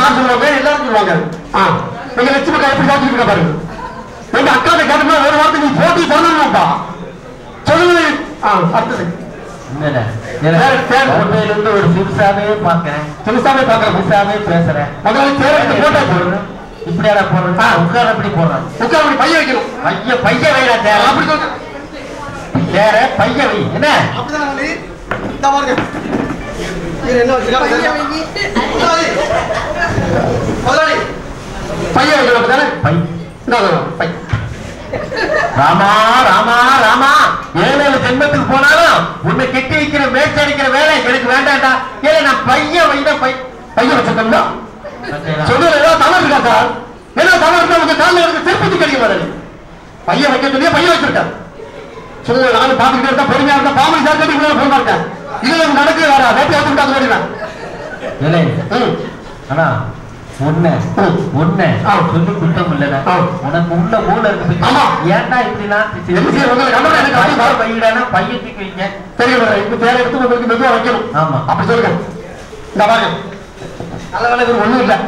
நான் சொல்லுவாங்க எல்லாரும் சொல்லுவாங்க ஆ எங்க லட்சுமி அக்கா எப்படி காத்துட்டு இருக்கா பாருங்க எங்க அக்காவை கேட்டோம்னா ஒரு வார்த்தை நீ போட்டி சொல்லணும்ப்பா சொல்லுங்க ஆ அடுத்தது என்னடா வேற பேர் மொபைல இருந்து ஒரு சிறுசாவே பாக்குறேன் சிறுசாவே பார்க்கறேன் சிறுசாவே பேசுறேன் முதல்ல சேரத்துக்கு போட்டா போடுறேன் இப்படியாடா போடுறது ஆ. உட்கார எப்படி போடுறான் உட்கார அப்படி பைய வைக்கணும் பைய பைய வைடா தேர அப்படி சொல்லுங்க தேர பைய வை என்ன அப்படிதான் வழி இந்த பாருங்க இது என்ன வச்சிருக்காங்க முதலாளி முதலாளி பைய வைக்கணும் அப்படிதானே பை இந்த பை ராமா ராமா ராமா ஏழு ஏழு ஜென்மத்துக்கு போனாலும் உன்னை கெட்டி வைக்கிற மேய்ச்சி அடிக்கிற வேலை எனக்கு வேண்டாம்டா ஏன்னா நான் பைய வைட பை பைய வச்சிருக்கோம்ல சொல்லுங்க ஏதாவது தவறு இருக்கா சார் ஏதாவது தவறு இருந்தா உங்க காலில் இருக்க திருப்பதி கடிக்க வராது பையன் வைக்க சொல்லி பையன் வச்சிருக்காரு சொல்லுங்க நானும் பார்த்துக்கிட்டே இருந்தா பொறுமையா இருந்தா பாமணி சார் கட்டி கூட போக மாட்டேன் இதுல நடக்கவே வரா வேட்டி வச்சுக்கிட்டு அது ஓடிவேன் ஏலே ம் ஆனா உன்னை ம். உன்னை ஆ. சொல்லி குத்தம் இல்லடா ஆ. உனக்கு உள்ள மூல இருக்கு ஆமா. ஏன்டா இப்படிலாம் என்ன செய்ய, உங்களை கண்டா எனக்கு அப்படி வரும். பையிடானா பையன் தூக்கி வைங்க தெரியும் இப்ப தேவை எடுத்து உங்களுக்கு மெதுவா வைக்கணும் ஆமா. அப்படி சொல்லுங்க இந்த பாருங்க நல்ல வேலை இவர் ஒண்ணும் இல்ல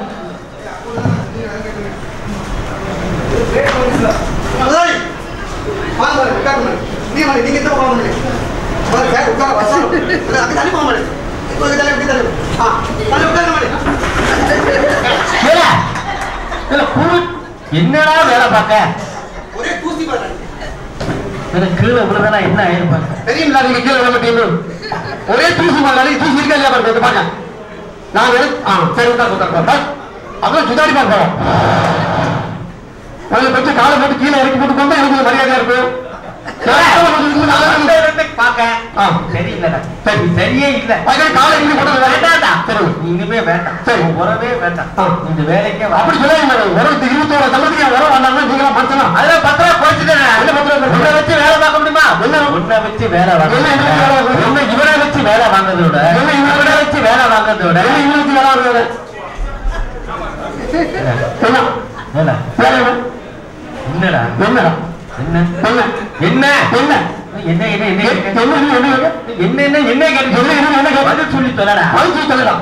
முதலாளி, வாங்க பாருங்க, உட்காருங்க. நீங்க வாங்க, நீங்க இந்த பக்கம் வாங்க. வாங்க, சார், உட்கார, வசனம். இல்ல, அங்க தள்ளி போக மாட்டேன். இங்க தள்ளி, இங்க தள்ளி. ஆ, தள்ளி உட்காருங்க மாட்டேன். ஏலே, இதுல புழு என்னடா வேலை பார்க்க ஒரே தூசி பாருங்க. எனக்கு கீழே விழுதானா என்ன ஆயிருப்பாங்க தெரியுங்களா நீங்க கீழே விழ மாட்டீங்க ஒரே தூசி மாதிரி தூசி இருக்கா இல்லையா பாருங்க இதை பாருங்க நான் எடுத்து ஆ சரி உட்கார் உட்கார் உட்கார் அப்புறம் சுதாரி பார்ப்போம் முதல்ல பெற்று காலை போட்டு கீழே இறக்கி போட்டு போனா எனக்கு கொஞ்சம் மரியாதையா இருக்கும் அந்த இடத்துக்கு பார்க்க ஆ. சரியில்லடா சரி. சரியே இல்ல அதுக்கு காலை இங்கே போட்டது வேண்டாம்டா சரி இனிமே வேண்டாம் சரி. உன் உறவே வேண்டாம் ஆ. இந்த வேலைக்கே வா. அப்படி சொல்லாதீங்க உறவு இருபத்தோரு சம்பளத்துக்கு என் உறவு வந்தாங்கன்னா நீங்களா மனுஷனா அதெல்லாம் பத்திரமா போச்சுட்டேன் என்ன பத்திரம் உன்னை வச்சு வேலை பார்க்க முடியுமா என்ன? உன்னை வச்சு வேலை வாங்க என்ன என்ன வேலை வாங்குறது? உன்னை இவனை வச்சு வேலை வாங்குறதை விட என்ன இவனை இவனை வச்சு வேலை வாங்குறதை விட என்ன இருபத்தி ஏழாவது வேலை என்ன என்ன வேலை என்ன? என்னடா என்னடா என்ன என்ன என்ன என்ன என்ன என்ன என்ன என்ன கேட்க? என்ன என்ன என்ன என்ன என்ன என்ன கேட்டு என்ன என்ன என்ன கேட்க? பதில் சொல்லி சொல்லடா மனுஷன் சொல்லலாம்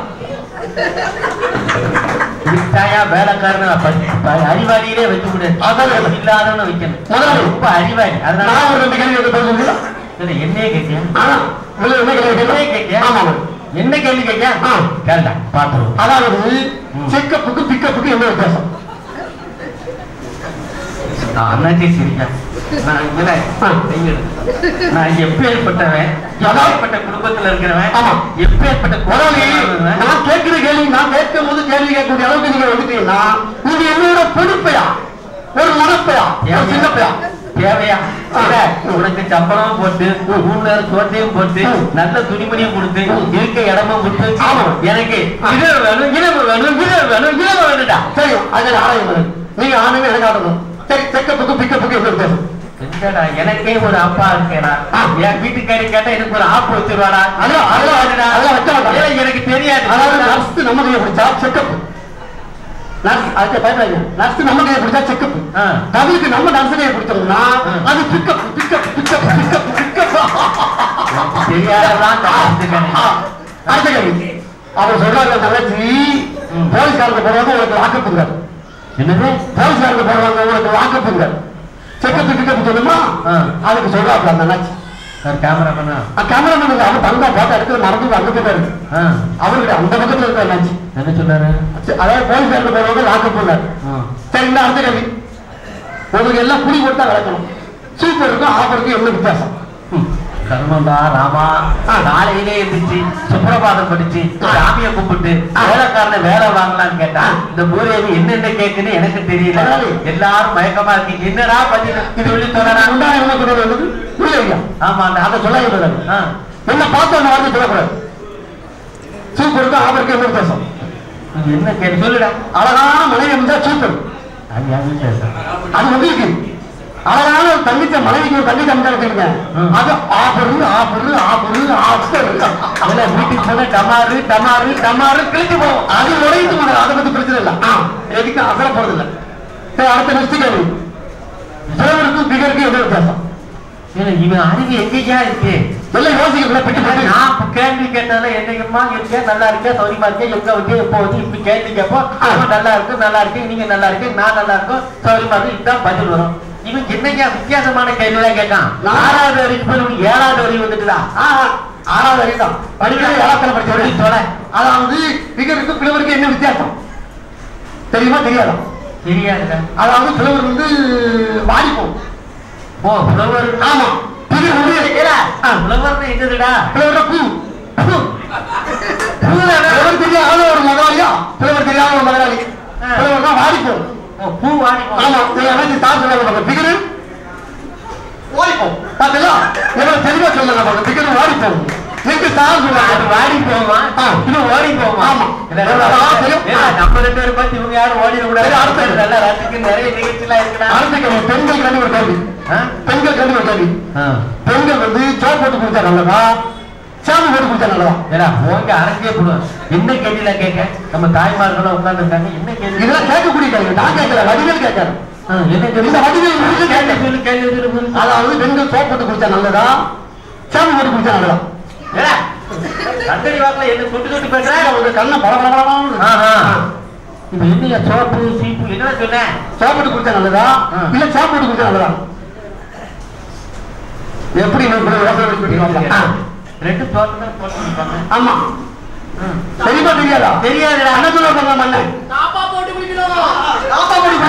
விட்டாயா வேலைக்காரன அறிவாளியிலே வச்சு விடு அதான் வேலை. இல்லாதவன வைக்கணும் முதலாளி. ரொம்ப அறிவாளி அதனால நான் ஒரு ரெண்டு கேள்வி கேட்க பதில் சொல்லுங்க இல்ல, என்னையே கேட்கியா ஆனா இதுல என்ன கேள்வி என்னையே கேட்க கேட்கியா ஆமா ஆமா. என்ன கேள்வி கேட்கியா ஆ. கேள்டா பாத்துருவோம் அதாவது ம். செக்கப்புக்கு பிக்கப்புக்கு என்ன வித்தியாசம் நான் அண்ணாச்சி சிரிக்கா நான் இதுல ஆ. நான் எப்பேற்பட்டவன் எப்பேற்பட்ட குடும்பத்துல இருக்கிறவன் ஆமா. எப்பேற்பட்ட முதலாளி குடும்பத்துல நான் கேட்கிற கேள்வி நான் கேட்கும் போது கேள்வி கேட்கக்கூடிய அளவுக்கு நீங்க வந்துட்டீங்கன்னா நீங்க என்னோட பொறுப்பையா ஒரு மனப்பையா ஒரு சின்ன பையா தேவையா ஆ. இல்ல, உனக்கு சம்பளமும் போட்டு மூணு நேரம் சோத்தையும் போட்டு ம். நல்ல துணிமணியும் கொடுத்து இருக்க இடமும் கொடுத்து ஆமா. எனக்கு ஆ. இது வேணும் இளவு வேணும் இது வேணும் இளவு வேணும்டா தெரியும் அது ஆலயம் வேணும். நீங்க ஆணுமே எனக்கு ஆடணும் சரி செக்கப்புக்கு பிக்கப்புக்கு என்ன வித்தியாசம் என்னடா எனக்கே ஒரு அப்பா இருக்கேடா ஆ. என் வீட்டுக்காரி கேட்டா எனக்கு ஒரு ஆப்பு வச்சிருவாடா அதெல்லாம் அதெல்லாம் என்னடா? அதெல்லாம் வைக்க மாட்டாங்க. ஏய், எனக்கு தெரியாது அதாவது நர்ஸ் நம்ம கையை பிடிச்சா செக்கப் நர்ஸ் அதுக்கு பயப்படாதீங்க நர்ஸ் நம்ம கையை பிடிச்சா செக்கப் ஆ. கவிக்கு நம்ம நர்ஸ் கையை பிடிச்சோம்னா ஆ. அது pickup pickup pickup pickup pickup தெரியாததான் கவனிச்சுக்கணும். அடுத்த கேள்வி அவர் சொல்றாரு தங்கச்சி ம். போலீஸ்காரங்க போடுவாங்க உங்களுக்கு லாக்கப்புங்க என்னது போலீஸ்காரங்க போடுவாங்க உங்களுக்கு லாக்கப்புங்க செக்கப் பிக்கப் சொல்லுமா ஆ. அதுக்கு சொல்றாப்ல அந்த அண்ணாச்சி சார் கேமராமேனா கேமராமேன் இல்லை, அவர் தங்கா போட்டோ எடுத்து நடந்து அங்க போயிட்டாரு ஆ. அவருக்கு அந்த பக்கத்துல இருக்க அண்ணாச்சி என்ன சொன்னாரு சரி, அதாவது போலீஸ்காரங்க போடுவாங்க லாக்கப் பண்ணாரு ஆ. சரி இந்த அடுத்த கேள்வி உங்களுக்கு எல்லாம் புடி கொடுத்தா விளக்கணும் சூப்பருக்கும் ஆஃபருக்கும் என்ன வித்தியாசம் ம். கர்மந்தா ராமா ஆ. காலையிலே எந்திரிச்சு சுப்பிரபாதம் படிச்சு ஆ. சாமியை கும்பிட்டு ஆ. வேலைக்காரனை வேலை வாங்கலாம்னு கேட்டா இந்த பூரேவி என்னென்ன கேக்குன்னு எனக்கு தெரியல பரவாயில்லை. எல்லாரும் மயக்கமா இருக்கீங்க என்னடா பதில் இது சொல்லி சொல்லடா உண்டான என்ன சொல்றது வந்து புரியலையா ஆமா அந்த அதை சொல்ல கூடாது ஆ. என்ன பார்த்து அந்த வார்த்தை சொல்லக்கூடாது சூப்பருக்கும் ஆஃபருக்கும் என்ன வித்தியாசம் இது என்ன கேட்டு சொல்லுடா அழகான மனைவி இருந்தா சூப்பர் அது என் வீட்டுல இருக்கா? அது உங்களுக்கு அழகான தங்கச்ச மனைவிக்கு ஒரு தங்கச்சி அமைச்சா வச்சுருங்க ம். அது ஆஃபரு ஆஃபரு ஆஃபரு ஆஃபர் இல்ல, வீட்டுக்கு போனா டமாரு டமாரு டமாரு கிழிச்சு போகும் அது உடையுது முதல்ல அதை பத்தி பிரச்சனை இல்லை ஆ எதுக்கு அசல போறது இல்லை சரி அடுத்த நெக்ஸ்ட் கேள்வி சிலவருக்கும் பிகருக்கும் என்ன வித்தியாசம் ஏன்னா, இவன் அறிவு எங்கேயா இருக்கு எல்லாம் யோசிக்க பெட்டி போட்டு நான் இப்ப கேள்வி கேட்டதுல என்னைக்குமா இருக்க நல்லா இருக்கே சௌரியமா இருக்கே எங்க வந்து எப்போ வந்து இப்படி கேள்வி கேட்போம் அவன் நல்லா இருக்கு நல்லா இருக்கு நீங்க நல்லா இருக்கு நான் நல்லா இருக்கும் சௌரியமா இருக்கு இதுதான் பதில் வரும் இவன் என்னையா வித்தியாசமான கேள்வி தான் கேட்கான் நான் ஆறாவது வரைக்கும் போய் உனக்கு ஏழாவது வரைக்கும் வந்துட்டுதான் ஆஹா, ஆறாவது வரைக்கும் தான் படிக்கிறது ஏழாத்துல படிச்சவரைக்கும் சொல்ல அதாவது பிகருக்கு பிளவருக்கு என்ன வித்தியாசம் தெரியுமா தெரியாதா தெரியாதுல அதாவது பிளவர் வந்து வாடி போகும் ஓ புலவர் ஆமா பிகர் வந்து ஆ, புலவர்னு என்னதுடா பிளவர பூ பூ. பூதானே? பிளவர் தெரியாத ஒரு முதலாளியா பிளவர் தெரியாத ஒரு முதலாளி ஆ. பிளவர் தான் வாடி போகும் ஓ, பூ வாடி போகும். ஆமா நீங்க அனைத்து தார் சொல்லுவாங்க பிகரு ஓடி போகும் பாத்தீங்களா எவ்வளவு தெளிவா சொல்லுங்க பாருங்க பிகரு வாடி போகும் நீங்க தார் அது சொல்லுவாங்க வாடி போகுமா ஆ. இது ஓடி போகுமா ஆமா. இல்ல, ஆ, தெரியும். இல்ல, நம்ம ரெண்டு பேரும் பார்த்து இவங்க யாரும் ஓடிட கூடாது சரி, அடுத்தது. நல்ல ரசிக்கு நிறைய நிகழ்ச்சிலாம் இருக்குடா அடுத்த பெண்கள் கண்டு ஒரு கேள்வி ஆ? பெண்கள் கண்டு ஒரு கேள்வி ஆ. பெண்கள் வந்து சோப் போட்டு குடிச்சா நல்லதா சாமி போட்டு குடிச்சா நல்லதா ஏடா, போங்க அரங்கே போடுவோம் என்ன கேள்வியில கேட்க நம்ம தாய்மார்களும் உட்கார்ந்து இருக்காங்க என்ன கேள்வி இதெல்லாம் கேட்கக்கூடிய கேள்வி நான் கேட்கல வடிவேல் கேட்கறேன் ஆ, என்ன கேள்வி இந்த வடிவேல் உங்களுக்கு கேள்வி கேட்க சொல்லு கேள்வி சொல்லு சொல்லு. அதாவது பெண்கள் சோப் போட்டு குடிச்சா நல்லதா சாமி போட்டு குடிச்சா நல்லதா ஏடா, கண்ணாடி வாக்குல என்ன சுட்டு சுட்டு பேசுற உங்க கண்ணை பல பல பல ஆஹா. இப்ப என்னையா சோப்பு சீப்பு என்ன சொன்னேன் சோப் போட்டு குடிச்சா நல்லதா ஆ. இல்ல சாப் போட்டு குடிச்சா நல்லதா எப்படி நீங்க இப்படி யோசனை வச்சு குடிக்கிறீங்க? ஆ. ரெண்டு தோட்டம் தான் போட்டு கொடுப்பாங்க. ஆமா ம். தெரியுமா தெரியாதா தெரியாதுடா. என்ன சொல்ல போங்க மண்ணை தாப்பா போட்டு குடிக்கணும் தாத்தா போட்டு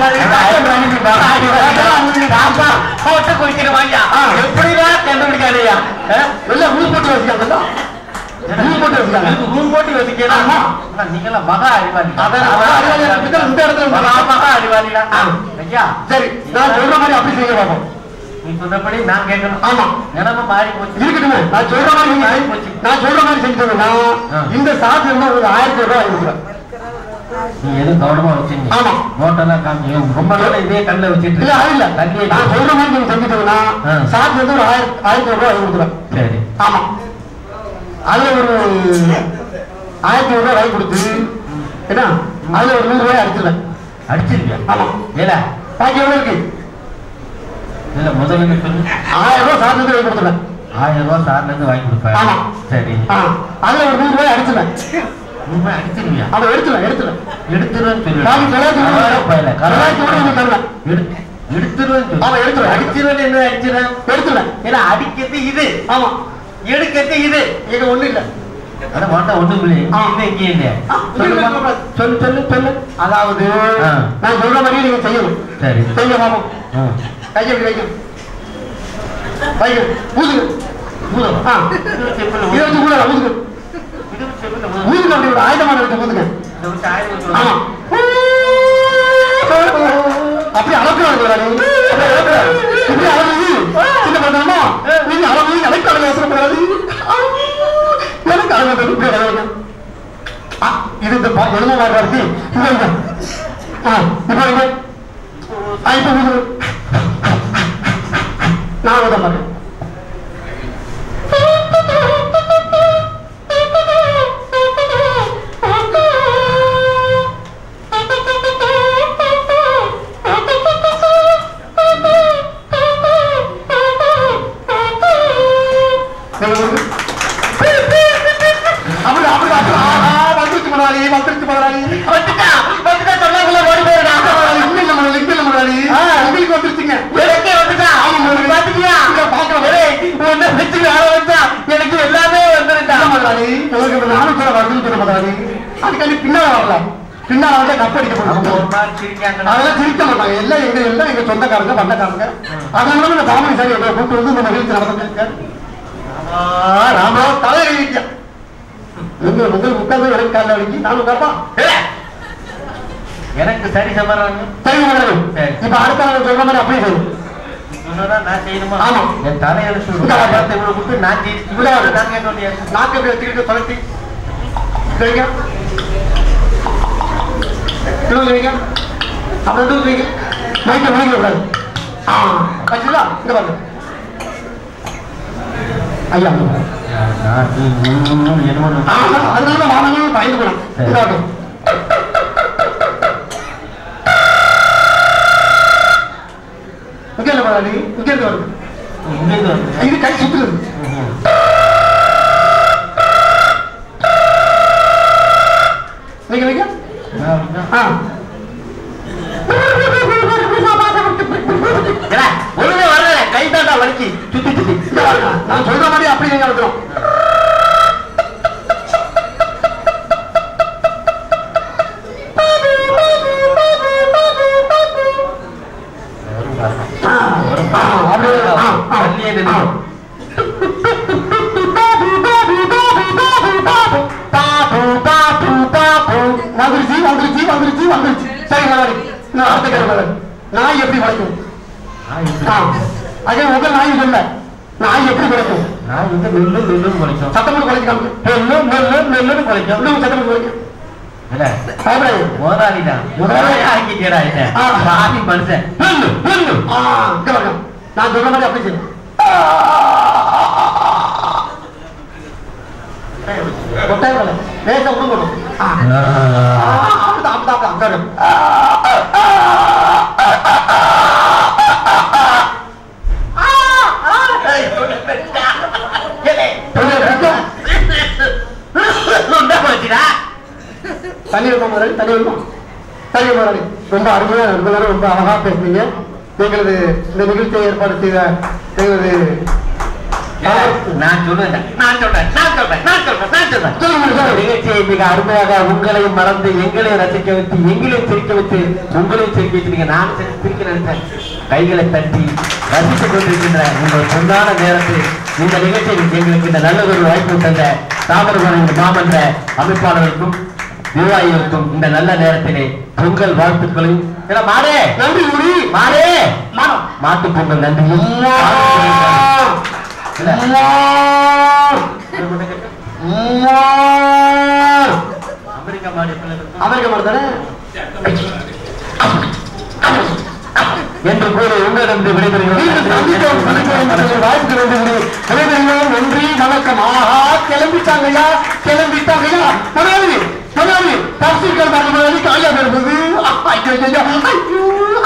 தாத்தா, போட்டு குடிக்கணும் ஐயா. ஆ. எப்படிடா கண்டுபிடிக்காதயா? ஆ? எல்லாம் ஊர் போட்டு வச்சுக்காங்கல்ல ஊர் போட்டு வச்சுக்காங்க இதுக்கு ரூம் போட்டு வச்சுக்கிறா? ஆமா. அண்ணா, நீங்கெல்லாம் மகா அறிவாளி. அதான் மகா அறிவாளியா இருக்கிறது இந்த இடத்துல மகா மகா அறிவாளிடா. ஆ. ஐயா, சரி நான் சொல்ற மாதிரி அப்படி செய்ய பார்ப்போம் நீ சொன்னபடி நான் கேட்கணும். ஆமா நிலைமை மாறி போச்சு. இருக்கட்டுமே நான் சொல்ற மாதிரி நீங்க மாறி போச்சு. நான் சொல்ற மாதிரி செஞ்சதுன்னா ஆ. இந்த சாப்பிட்டு இருந்தா ஒரு ஆயிரத்தி ரூபாய் வாங்கி கொடுக்குறேன் நீ எதுவும் கவனமா வச்சுங்க. ஆமா. நோட்டெல்லாம் காமிங்க. ரொம்ப நாளா இதே கண்ணுல வச்சிட்டு இல்ல அது இல்ல தண்ணியை நான் சொல்ற மாதிரி நீங்க செஞ்சுட்டீங்கன்னா ஆ. சாப்பிட்டு வந்து ஒரு ஆயிரத்தி ஆயிரத்தி ரூபாய் வாங்கி கொடுக்குறேன் சரி ஆமா அதுல ஒரு ஆயிரத்தி ரூபாய் வாங்கி கொடுத்து என்ன அதுல ஒரு நூறு ரூபாய் அடிச்சிருவேன் அடிச்சிருக்கியா ஆமா ஏல பாக்கி எவ்வளவு இருக்கு இல்ல முதல்ல நீ சொல்லு ஆயிரம் ரூபாய் சாப்பிட்டு வாங்கி கொடுத்துருவேன் ஆயிரம் ரூபாய் சார்ல இருந்து வாங்கி கொடுப்பேன் ஆமா. சரி ஆ அதுல ஒரு நூறு ரூபாய் அடிச்சிருவேன் உண்மை அடிச்சிருவியா அதை எடுத்துருவேன் எடுத்துருவேன் எடுத்துருவேன்னு சொல்லு பாக்கி தொள்ளாயிரத்தி அவ்வளோ பயல. தொள்ளாயிரத்தி தொண்ணூறு தருவேன் எடு- எடுத்துருவேன்னு சொல்லு. ஆமா, எடுத்துருவேன். அடிச்சிருவேன்னு என்ன அடிச்சிருவேன் எடுத்துருவேன் ஏன்னா அடிக்கிறது இது ஆமா எடுக்கிறது இது இங்க ஒண்ணு இல்ல அட வேண்டாம் ஒண்ணும் இல்லையே ஆ. இங்க இங்கே இல்லையே ஆ, சொல்லுமா? இல்ல, இல்ல, சொல்லு சொல்லு சொல்லு அதாவது ஆ. நான் சொல்ற மாதிரியே நீங்க செய்யணும் சரி செய்ய பாப்போம் ம். கையை இப்படி வைக்கணும் வைக்கணும் ஊதுங்க ஊதுவா? ஆ இது வச்சு எப்படி இதை வச்சு ஊது? ஊதுங்க ஊதுங்க இது வச்சு எப்படி ஊது? ஊதுங்க அப்படி ஒரு ஆயுதமான எடுத்து ஊதுங்க இதை வச்சு ஆயிரம் வச்சு ஆமா அப்படி அளக்கூடாது முதலாளி. அப்படி அளக்கூடாது. இப்படி அளவு சின்ன பண்ணணுமா நீங்க அளவு எனக்கு அளவு வச்சுக்க கூடாது எனக்கு அளவு வச்சுக்க இப்படி அளவு வைக்கணும். ஆ, இது இந்த பா- எலும்பு மாதிரி இருக்கு இது வைங்க. ஆ, இப்ப வைங்க. ஆ, இப்ப ஊதுங்க. நான் ஊத மாட்டேன் நீங்க ஊதுங்க. அப்படி அப்படி அப்படி ஆஹா, வந்துருச்சு முதலாளி வந்துருச்சு முதலாளி வந்துட்டா வந்துட்டா சொல்லாமல ஓடி போயிடா முதலாளி, இங்க இல்ல முதலாளி இங்க இல்ல முதலாளி உங்களுக்கு வந்துருச்சுங்க எனக்கே வந்துட்டா ஆமா, முதலாளி. பாத்துக்கியா இங்க பார்க்கலாம். ஏய், உன்னை வச்சு வேலை வச்சா எனக்கு எல்லாமே வந்துருண்டா இல்ல முதலாளி உங்களுக்கு இந்த நானூறு ரூபாய் வருதுன்னு சொல்ல முதலாளி அதுக்காண்டி பின்னால வரல பின்னால வந்து கப்படிக்க அவங்க ஒரு போடுவோம் மாதிரி சிரிக்காங்கடா. அதெல்லாம் சிரிக்க மாட்டாங்க எல்லாம் எங்க எல்லாம் எங்க சொந்தக்காரங்க பந்தக்காரங்க அதனால இந்த பாமணி சாரி எங்களை கூப்பிட்டு வந்து இந்த மகிழ்ச்சி நடந்துருக்காரு ஆமா, ராமா தலை கழிக்க நீங்க உங்களுக்கு உட்கார்ந்து எனக்கு காலைல வலிக்கு நானும் உட்கார்ப்பா ஏய், எனக்கு சரி சமறாங்க சரி முதலாளி சரி. இப்ப அடுத்த நாள் சொல்ற மாதிரி அப்படியே செய்யும் சொன்னதா நான் செய்யணுமா ஆமா. என் தலையெழுத்து இங்க வா. பார்த்து இவ்வளவு கொடுத்து நான் ஜெயிச்சு இங்க வா. நான் கேட்க முடியாது நாக்கு எப்படி வச்சுக்கிட்டு தொலைச்சி வைங்க இன்னொரு வைங்க அப்புறம் இன்னொரு வைங்க மைக்க முடிக்க கூடாது ஆ வச்சுங்களா இந்த பாருங்க ஐயா நான் என்னமோ ஆ, அதனால வானங்களும் பயந்து போனோம் சரி. இதாகட்டும் இங்க இல்ல முதலாளி இங்க இருந்து வருது இங்கிருந்து வந்து இது கை சுத்துறது வைக்க வைக்க ஆ. ஏடா, ஒழுங்கா வரல கை தாண்டா வலிக்கு சுத்தி சுத்தி இங்க வாங்க. நான் சொல்ற மாதிரி அப்படி நீங்க வந்துடும் அப்படியே ஆ, ஆ. தள்ளியே நின்னு. வந்துருச்சு வந்துருச்சு வந்துருச்சு வந்துருச்சு சரி முதலாளி நான் அடுத்த கேள்வி முதலாளி நாய் எப்படி வளைக்கும் ஆ. அதே உங்க நாய் சொல்ல நாய் எப்படி வளைக்கும் நான் வந்து நெல்லு நெல்லுன்னு குலைக்கும் சத்தம் போட்டு வளைச்சு காமிச்சு நெல்லு நெல்லு நெல்லுன்னு குலைக்கும் இன்னும் சத்தம் போட்டு வளைக்கும் இல்ல பயப்படாது முதலாளிதான் முதலாளி ஆக்கிட்டேடா என்ன ஆ. சாமி மனுஷன் நெல்லு நெல்லு ஆ இங்க பாருங்க நான் சொல்ற மாதிரி அப்படி செய்யும் கொட்டாய் வரல லேசா விடுங்கணும் ஆ அப்படிதான் அப்படிதான் அப்படிதான் அங்க தண்ணி வைப்போம் முதலாளி தண்ணி வைப்போம் தண்ணி முதலாளி ரொம்ப அருமையா ரொம்ப நேரம் ரொம்ப அழகா பேசுனீங்க எங்களது இந்த நிகழ்ச்சியை ஏற்பாடு செய்த எங்களது நான் சொல்றேன் நான் சொல்றேன் நான் சொல்றேன் நான் சொல்றேன் நான் சொல்றேன் சொல்லுங்க சார். நிகழ்ச்சியை மிக அருமையாக உங்களையும் மறந்து எங்களையும் ரசிக்க வைத்து எங்களையும் சிரிக்க வைத்து உங்களையும் சிரிக்க வச்சிருக்கீங்க நான் சிரிக்க நினைச்சேன் கைகளை தட்டி ரசித்துக் கொண்டிருக்கின்ற உங்கள் பொன்னான நேரத்தில் இந்த நிகழ்ச்சியில் எங்களுக்கு இந்த நல்ல ஒரு வாய்ப்பு தந்த தாமிரபரணி மாமன்ற அமைப்பாளர்களுக்கும் நிர்வாகிகளுக்கும் இந்த நல்ல நேரத்திலே பொங்கல் வாழ்த்துக்களையும் இல்ல, மாடே நன்றி குடி மாடே மானம் மாட்டு பொங்கல் நன்றி இல்ல. அமெரிக்கா மாடு எப்படி இருக்கும்? அமெரிக்க மாட்டானே என்று கூறி உங்களிடம் மீண்டும் சந்தித்தோம், சந்தித்தோம் என்ற ஒரு வாய்ப்பு கிடைத்தது. விடைபெறுகிறோம். நன்றி வணக்கம் ஆஹா கிளம்பிட்டாங்கய்யா கிளம்பிட்டாங்கய்யா முதலாளி முதலாளி தப்சீர்கள் பார்க்க முதலாளி காலியா இருப்பது ஐயோ ஐயோ ஐயோ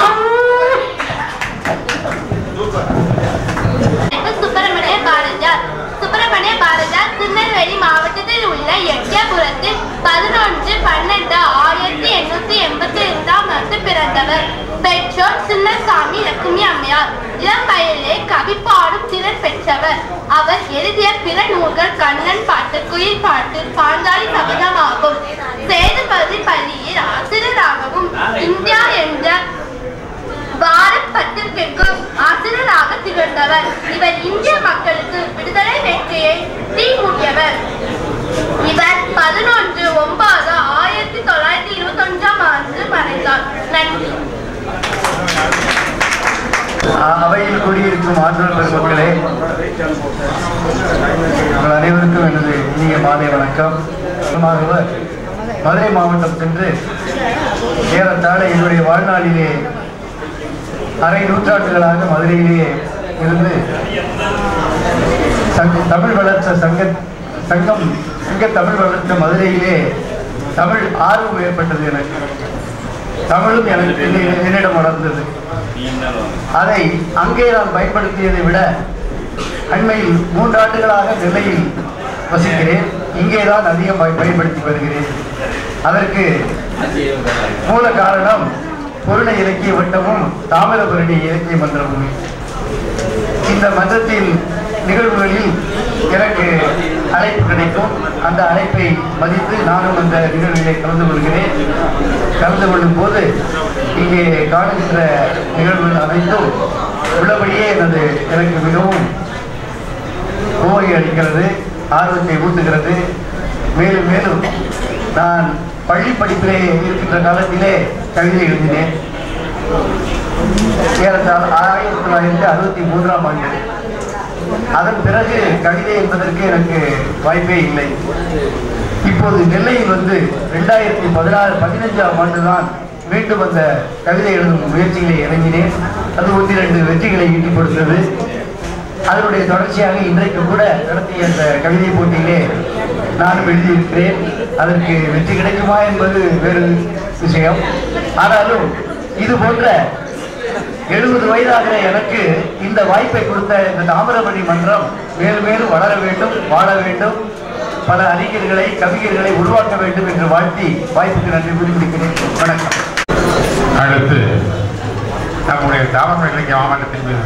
இப்ப சுப்பிரமணிய பாரதியார் சுப்பிரமணிய பாரதியார் திருநெல்வேலி மாவட்டத்தில் உள்ள எட்டயபுரத்தில் பதினொன்று பன்னெண்டு ஆயிரத்தி எண்ணூத்தி எண்பத்தி ஐந்தாம் ஆண்டு பிறந்தவர் பெற்றோர் சின்னசாமி லட்சுமி அம்மையார் இளம் வயதிலே கவி பாடும் திறன் பெற்றவர் அவர் எழுதிய பிற நூல்கள் கண்ணன் பாட்டு குயில் பாட்டு பாஞ்சாலி சபதமாகும் சேதுபதி பள்ளியில் ஆசிரியராகவும் இந்தியா என்ற பாரத் பத்திரிகைக்கு ஆசிரியராக திகழ்ந்தவர் இவர் இந்திய மக்களுக்கு விடுதலை வெற்றியை தீமூட்டியவர் இவர் பதினொன்று ஒன்பது ஆயிரத்தி தொள்ளாயிரத்தி இருபத்தி ஒன்றாம் ஆண்டு மறைந்தார் நன்றி அவையில் குடியிருக்கும் ஆற்றல் பெருமக்களே உங்கள் அனைவருக்கும் எனது இனிய மாலை வணக்கம் சுருக்கமாகவர் மதுரை மாவட்டம் சென்று ஏறத்தாழ என்னுடைய வாழ்நாளிலே அரை நூற்றாண்டுகளாக மதுரையிலே இருந்து சங்க தமிழ் வளர்த்த சங்க சங்கம் சங்க தமிழ் வளர்த்த மதுரையிலே தமிழ் ஆர்வம் ஏற்பட்டது எனக்கு தமிழும் எனக்கு என்னி- என்னிடம் வளர்ந்தது அதை அங்கே நான் பயன்படுத்தியதை விட அண்மையில் மூன்று ஆண்டுகளாக நெல்லையில் வசிக்கிறேன் இங்கே தான் அதிகம் பய- பயன்படுத்தி வருகிறேன் அதற்கு மூல காரணம் பொருள இலக்கிய வட்டமும் தாமிரபரணி இலக்கிய மன்றமும் இந்த மன்றத்தின் நிகழ்வுகளில் எனக்கு அழைப்பு கிடைக்கும் அந்த அழைப்பை மதித்து நானும் அந்த நிகழ்விலே கலந்து கொள்கிறேன் கலந்து கொள்ளும் போது இங்கே காணுகின்ற நிகழ்வுகள் அனைத்தும் உள்ளபடியே எனது எனக்கு மிகவும் கோவை அளிக்கிறது ஆர்வத்தை ஊட்டுகிறது மேலும் மேலும் நான் பள்ளி படிப்பிலே இருக்கின்ற காலத்திலே கவிதை எழுதினேன் ஏறத்தாழ ஆயிரத்தி தொள்ளாயிரத்தி அறுபத்தி மூன்றாம் ஆண்டு அதன் பிறகு கவிதை என்பதற்கு எனக்கு வாய்ப்பே இல்லை இப்போது நெல்லையில் வந்து ரெண்டாயிரத்தி பதினாறு பதினஞ்சாம் ஆண்டு தான் மீண்டும் அந்த கவிதை எழுதும் முயற்சிகளை இறங்கினேன் அது ஒன்று இரண்டு வெற்றிகளை ஈட்டிக் கொடுத்தது அதனுடைய தொடர்ச்சியாக இன்றைக்கு கூட நடத்திய அந்த கவிதை போட்டியிலே நானும் எழுதியிருக்கிறேன் அதற்கு வெற்றி கிடைக்குமா என்பது வேறு விஷயம் ஆனாலும் இது போன்ற எழுபது வயதாகிற எனக்கு இந்த வாய்ப்பை கொடுத்த இந்த தாமிரபரணி மன்றம் மேலும் மேலும் வளர வேண்டும் வாழ வேண்டும் பல அறிஞர்களை கவிஞர்களை உருவாக்க வேண்டும் என்று வாழ்த்தி வாய்ப்புக்கு நன்றி குறிப்பிடுகிறேன் வணக்கம் அடுத்து நம்முடைய தாமரை இலக்கிய மாவட்டத்தின் மீது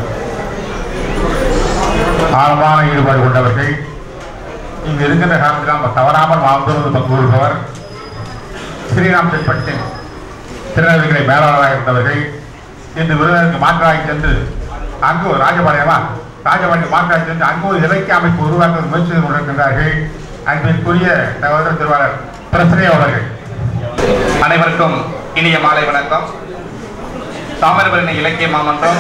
ஆழமான ஈடுபாடு கொண்டவர்கள் இங்கு இருக்கின்ற காலத்தில் நாம் தவறாமல் வாழ்ந்தோடு பங்கு கொள்பவர் ஸ்ரீராம் செல்பட்டின் திருநெல்வேலிகளை மேலாளராக இருந்தவர்கள் இன்று விருதுக்கு மாற்றாகி சென்று அங்கு ஒரு ராஜபாளையமா ராஜபாளையம் மாற்றாகி சென்று அங்கு ஒரு இலக்கிய அமைப்பு உருவாக்க முயற்சி செய்து கொண்டிருக்கின்றார்கள் அன்பிற்குரிய சகோதர திருவாளர் பிரச்சனை அவர்கள் அனைவருக்கும் இனிய மாலை வணக்கம் தாமிரபரணி இலக்கிய மாமன்றம்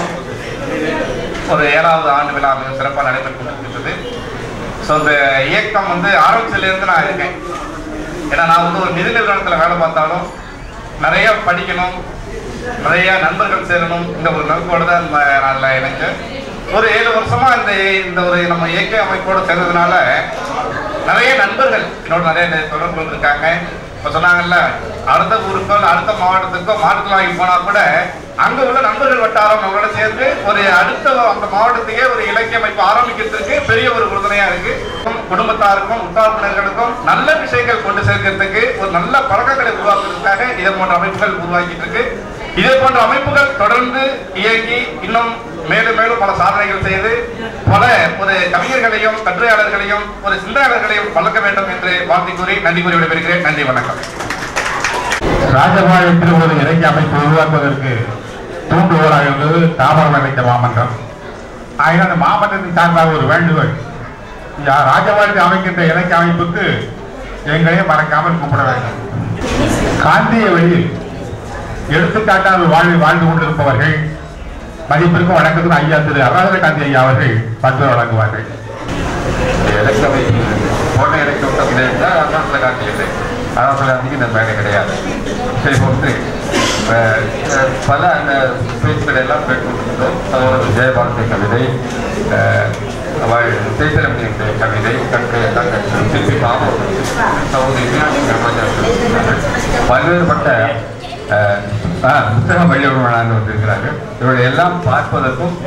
ஒரு ஏழாவது ஆண்டு விழா மிக சிறப்பாக நடைபெற்று கொண்டிருக்கிறது ஸோ இந்த இயக்கம் வந்து ஆரம்பிச்சிலேருந்து நான் இருக்கேன் ஏன்னா நான் வந்து ஒரு நிதி நிறுவனத்தில் வேலை பார்த்தாலும் நிறைய படிக்கணும் நிறைய நண்பர்கள் சேரணும் இந்த ஒரு நோக்கோடு தான் இந்த நாளில் எனக்கு ஒரு ஏழு வருஷமா இந்த இந்த ஒரு நம்ம இயக்க அமைப்போடு சேர்ந்ததுனால நிறைய நண்பர்கள் என்னோட நிறைய தொடர்புகள் இருக்காங்க இப்போ சொன்னாங்கல்ல அடுத்த ஊருக்கோ இல்ல அடுத்த மாவட்டத்துக்கோ மாவட்டத்தில் வாங்கி போனா கூட அங்க உள்ள நண்பர்கள் வட்டாரம் நம்மளோட சேர்ந்து ஒரு அடுத்த அந்த மாவட்டத்துக்கே ஒரு இலக்கிய அமைப்பு ஆரம்பிக்கிறதுக்கு பெரிய ஒரு உறுதுணையா இருக்கு குடும்பத்தாருக்கும் உத்தார்ப்பினர்களுக்கும் நல்ல விஷயங்கள் கொண்டு சேர்க்கறதுக்கு ஒரு நல்ல பழக்கங்களை உருவாக்குறதுக்காக இதே போன்ற அமைப்புகள் உருவாக்கிட்டு இருக்கு இதே போன்ற அமைப்புகள் தொடர்ந்து இயங்கி இன்னும் மேலும் மேலும் பல சாதனைகள் செய்து பல ஒரு கவிஞர்களையும் கட்டுரையாளர்களையும் ஒரு சிந்தனையாளர்களையும் வளர்க்க வேண்டும் என்று வாழ்த்தி கூறி நன்றி கூறி விடைபெறுகிறேன் நன்றி வணக்கம் ராஜபாளையத்தில் ஒரு இலக்கிய அமைப்பு உருவாக்குவதற்கு தூண்டுகோலாக இருந்தது தாமரம் இலக்கிய மாமன்றம் ஆகிய அந்த மாமன்றத்தின் சார்பாக ஒரு வேண்டுகோள் யா- ராஜபாளையத்தில் அமைக்கின்ற இலக்கிய அமைப்புக்கு எங்களையும் மறக்காமல் கூப்பிட வேண்டும் காந்திய வழியில் எடுத்துக்காட்டாக வாழ்வில் வாழ்ந்து கொண்டிருப்பவர்கள் மதிப்பிற்கும் வணக்கத்துக்கும் ஐயா திரு அருணாச்சல காந்தி ஐயா அவர்கள் பத்து வழங்குவார்கள் இலக்கவை போன இலக்கம் தமிழா அருணாச்சல காந்தி இல்லை அருணாச்சல காந்திக்கு இந்த மேலே கிடையாது சரி வந்து அஹ், அஹ், பல அந்த பேச்சுக்களை எல்லாம் கேட்டுக்கொண்டிருந்தோம் அதோட ஜெயபாரதி கவிதை அஹ், அவள் சேத்தரமணியுடைய கவிதை கற்று தங்கள் சிற்பி பாபம் சகோதரி மீனாட்சி பிரம்மச்சாரி பல்வேறுபட்ட அஹ், ஆ, புத்தக வழியுறவாளர்கள் வந்திருக்கிறார்கள் இவர்கள் எல்லாம் பார்ப்பதற்கும்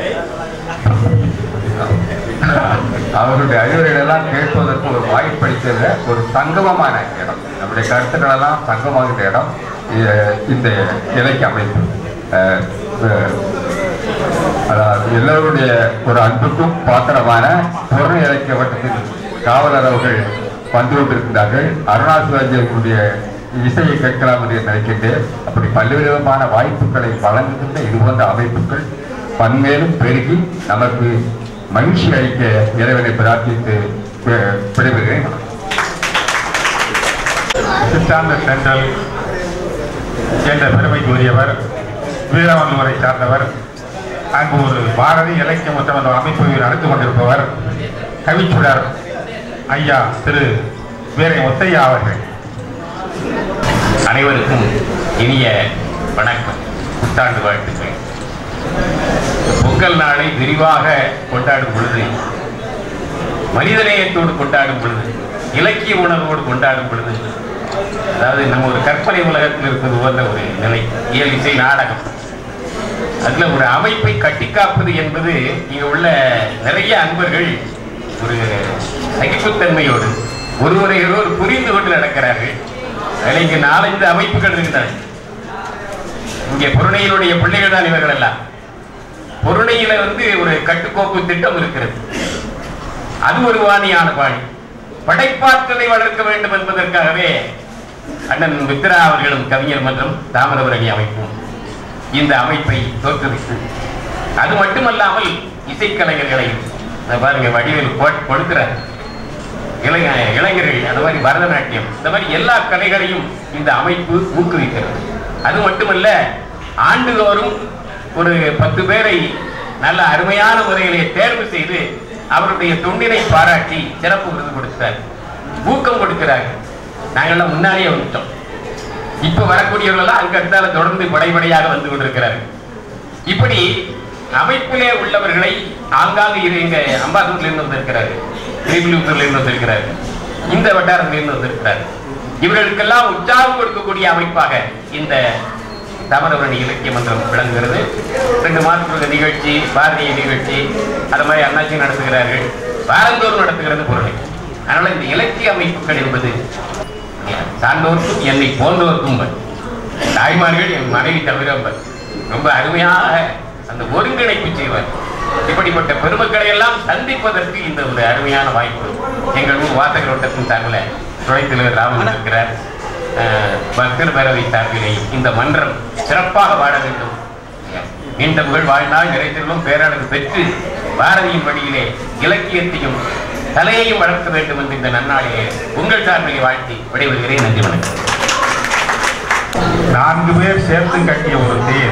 அவருடைய அறிவுரைகள் எல்லாம் கேட்பதற்கு ஒரு வாய்ப்பளித்ததுல ஒரு சங்கமமான இடம் நம்முடைய கருத்துக்கள் எல்லாம் சங்கமாகிற இடம் இ- இந்த இலக்கிய அமைப்பு அஹ், அஹ், அதாவது எல்லோருடைய ஒரு அன்புக்கும் பாத்திரமான பொருள் இலக்கிய வட்டத்தின் காவலர் அவர்கள் வந்து கொண்டிருக்கின்றார்கள் அருணாச்சலஜியுடைய இசையை கேட்கலாம் என்று நினைக்கின்றேன் அப்படி பல்வேறு விதமான வாய்ப்புகளை வழங்குகின்ற இது போன்ற அமைப்புகள் பன்மேலும் பெருகி நமக்கு மகிழ்ச்சி அளிக்க இறைவனை பிரார்த்தித்து வி- விடைபெறுகிறேன் சித்தாந்த சென்றல் என்ற பெருமைக்கு உரியவர் வீரவல்லூரை சார்ந்தவர் அங்கு ஒரு பாரதி இலக்கிய முத்தம் என்ற அமைப்பை நடத்தி கொண்டிருப்பவர் கவிச்சுடர் ஐயா திரு வீரை முத்தையா அவர்கள் அனைவருக்கும் இனிய வணக்கம் புத்தாண்டு வாழ்த்துக்கள் பொங்கல் நாளை விரிவாக கொண்டாடும் பொழுது மனிதநேயத்தோடு கொண்டாடும் பொழுது இலக்கிய உணர்வோடு கொண்டாடும் பொழுது அதாவது நம்ம ஒரு கற்பனை உலகத்தில் இருப்பது போன்ற ஒரு நிலை இயல் இசை நாடகம் அதுல ஒரு அமைப்பை கட்டிக்காப்பது என்பது இங்க உள்ள நிறைய அன்பர்கள் ஒரு சகிப்புத்தன்மையோடு ஒருவரை ஒருவர் புரிந்து கொண்டு நடக்கிறார்கள் அதில் இங்கு நாலஞ்சு அமைப்புகள் இருக்கின்றன இங்கே பொருணையினுடைய பிள்ளைகள் தான் இவர்கள் எல்லாம் பொருணையில வந்து ஒரு கட்டுக்கோப்பு திட்டம் இருக்கிறது அது ஒரு வாணியான பாணி படைப்பாற்றலை வளர்க்க வேண்டும் என்பதற்காகவே அண்ணன் மித்ரா அவர்களும் கவிஞர் மன்றம் தாமிரபரணி அமைப்பும் இந்த அமைப்பை தோற்றுவித்து அது மட்டுமல்லாமல் இசைக்கலைஞர்களை இந்த பாருங்க வடிவில் கொடுக்கிறார் இளைஞ இளைஞர்கள் அந்த மாதிரி பரதநாட்டியம் இந்த மாதிரி எல்லா கலைகளையும் இந்த அமைப்பு ஊக்குவிக்கிறது அது மட்டுமல்ல ஆண்டுதோறும் ஒரு பத்து பேரை நல்ல அருமையான முறையிலே தேர்வு செய்து அவருடைய தொண்டினை பாராட்டி சிறப்பு விருது கொடுக்கிறார் ஊக்கம் கொடுக்கிறார் நாங்கள்லாம் முன்னாடியே வந்துட்டோம் இப்ப வரக்கூடியவர்கள் அங்க அடுத்தால தொடர்ந்து படைபடையாக வந்து கொண்டிருக்கிறார்கள் இப்படி அமைப்பிலே உள்ளவர்களை ஆங்காங்கு இரு இங்க அம்பாசூர்ல இருந்து வந்திருக்கிறாரு திருவிழுத்தூர்ல இருந்து வந்திருக்கிறாரு இந்த வட்டாரத்துல இருந்து வந்திருக்கிறாரு இவர்களுக்கெல்லாம் உற்சாகம் கொடுக்கக்கூடிய அமைப்பாக இந்த தாமிரபரணி இலக்கிய மன்றம் விளங்குகிறது ரெண்டு மாதத்துக்கு நிகழ்ச்சி பாரதிய நிகழ்ச்சி அது மாதிரி அண்ணாச்சி நடத்துகிறார்கள் வாரந்தோறும் நடத்துகிறது பொருளை அதனால இந்த இலக்கிய அமைப்புகள் என்பது சார்ந்தோருக்கும் என்னை போன்றோருக்கும் தாய்மார்கள் என் மனைவி தவிர ரொம்ப அருமையாக அந்த ஒருங்கிணைப்பு செய்வார் இப்படிப்பட்ட பெருமக்களை எல்லாம் சந்திப்பதற்கு இந்த ஒரு அருமையான வாய்ப்பு எங்கள் ஊர் வாசகர் வட்டத்தின் சார்பில் துணைத் தலைவர் ராமன் இருக்கிறார் அஹ், பக்தர் பேரவை சார்பிலே இந்த மன்றம் சிறப்பாக வாழ வேண்டும் நீண்ட புகழ் வாழ்நாள் நிறைத்திலும் பேரழகு பெற்று பாரதியின் வழியிலே இலக்கியத்தையும் கலையையும் வளர்க்க வேண்டும் என்று இந்த நன்னாளிலே உங்கள் சார்பிலே வாழ்த்தி விடைபெறுகிறேன் நன்றி வணக்கம் நான்கு பேர் சேர்த்து கட்டிய ஒரு தேர்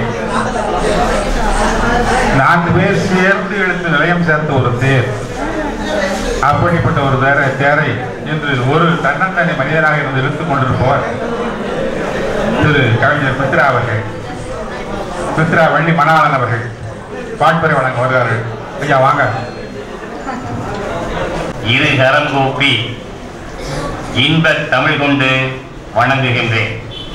நான்கு பேர் சேர்ந்து இழுத்து நிலையம் சேர்த்த ஒரு தேர் அப்படிப்பட்ட ஒரு தேரை தேரை இன்று ஒரு தன்னந்தனி மனிதனாக இருந்து இழுத்துக் கொண்டிருப்பவர் திரு கவிஞர் மித்ரா அவர்கள் மித்ரா வள்ளி மணாளன் அவர்கள் பாட்பறை வழங்க வருகிறார்கள் ஐயா வாங்க இரு கரம் கூப்பி இன்ப தமிழ் கொண்டு வணங்குகின்றேன்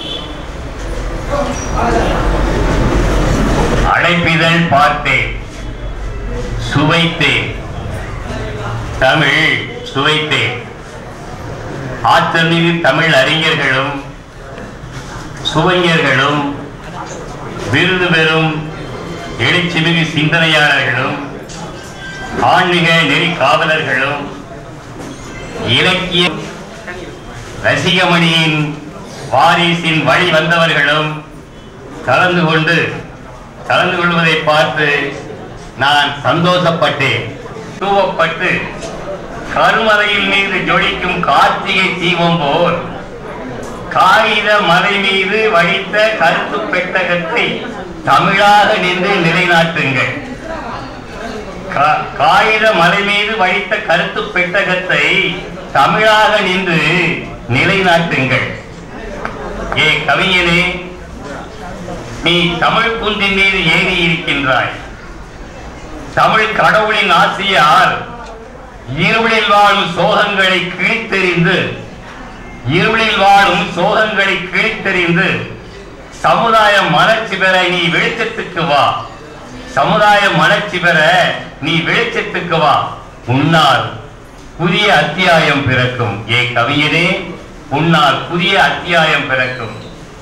அழைப்பிதழ் பார்த்தேன் சுவைத்தேன் தமிழ் சுவைத்தேன் ஆற்றமிகு தமிழ் அறிஞர்களும் சுவைஞர்களும் விருது பெறும் எழுச்சிமிகு சிந்தனையாளர்களும் ஆன்மீக நெறி காவலர்களும் இலக்கிய ரசிகமணியின் வாரிசின் வழி வந்தவர்களும் கலந்து கொண்டு கலந்து கொள்வதை பார்த்து நான் சந்தோஷப்பட்டேன் தூவப்பட்டு கருமலையில் மீது ஜொலிக்கும் கார்த்திகை தீபம் போல் காகித மலை மீது வடித்த கருத்து பெட்டகத்தை தமிழாக நின்று நிலைநாட்டுங்கள் கா- காகித மலை மீது வைத்த கருத்து பெட்டகத்தை தமிழாக நின்று நிலைநாட்டுங்கள் ஏ கவிஞனே நீ தமிழ் குன்றின் மீது ஏறி இருக்கின்றாய் தமிழ் கடவுளின் ஆசையால் இருளில் வாழும் சோகங்களை கிழித்தெறிந்து இருளில் வாழும் சோகங்களை கிழித்தெறிந்து சமுதாய மலர்ச்சி பெற நீ வெளிச்சத்துக்கு வா சமுதாய மலர்ச்சி பெற நீ வெளிச்சத்துக்கு வா உன்னால் புதிய அத்தியாயம் பிறக்கும் ஏ கவிஞனே உன்னால் புதிய அத்தியாயம் பிறக்கும்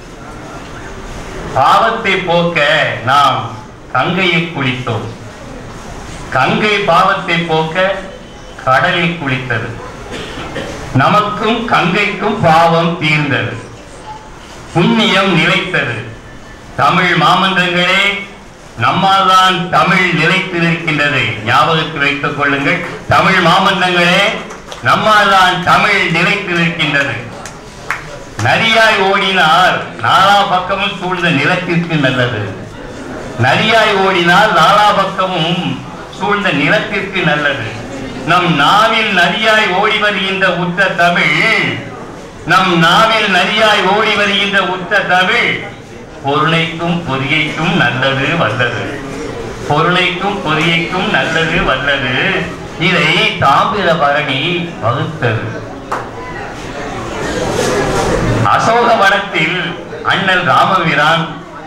பாவத்தை போக்க நாம் கங்கையில் குளித்தோம் கங்கை பாவத்தை போக்க கடலில் குளித்தது நமக்கும் கங்கைக்கும் பாவம் தீர்ந்தது புண்ணியம் நிலைத்தது தமிழ் மாமன்றங்களே நம்மால்தான் தமிழ் நிலைத்து நிற்கின்றது ஞாபகத்தில் வைத்துக் கொள்ளுங்கள் தமிழ் மாமன்றங்களே நம்மால்தான் தமிழ் நிலைத்து நிற்கின்றது நரியாய் ஓடினால் நாலா பக்கமும் சூழ்ந்த நிலத்திற்கு நல்லது நரியாய் ஓடினால் நாலா பக்கமும் சூழ்ந்த நிலத்திற்கு நல்லது நம் நாவில் நரியாய் ஓடி வருகின்ற உத்த தமிழ் நம் நாவில் நரியாய் ஓடி வருகின்ற உத்த தமிழ் பொருளைக்கும் பொதியைக்கும் நல்லது வல்லது பொருளைக்கும் பொதியைக்கும் நல்லது வல்லது இதை தாமிரபரணி வகுத்தது அசோகவனத்தில் அண்ணல் ராமபிரான்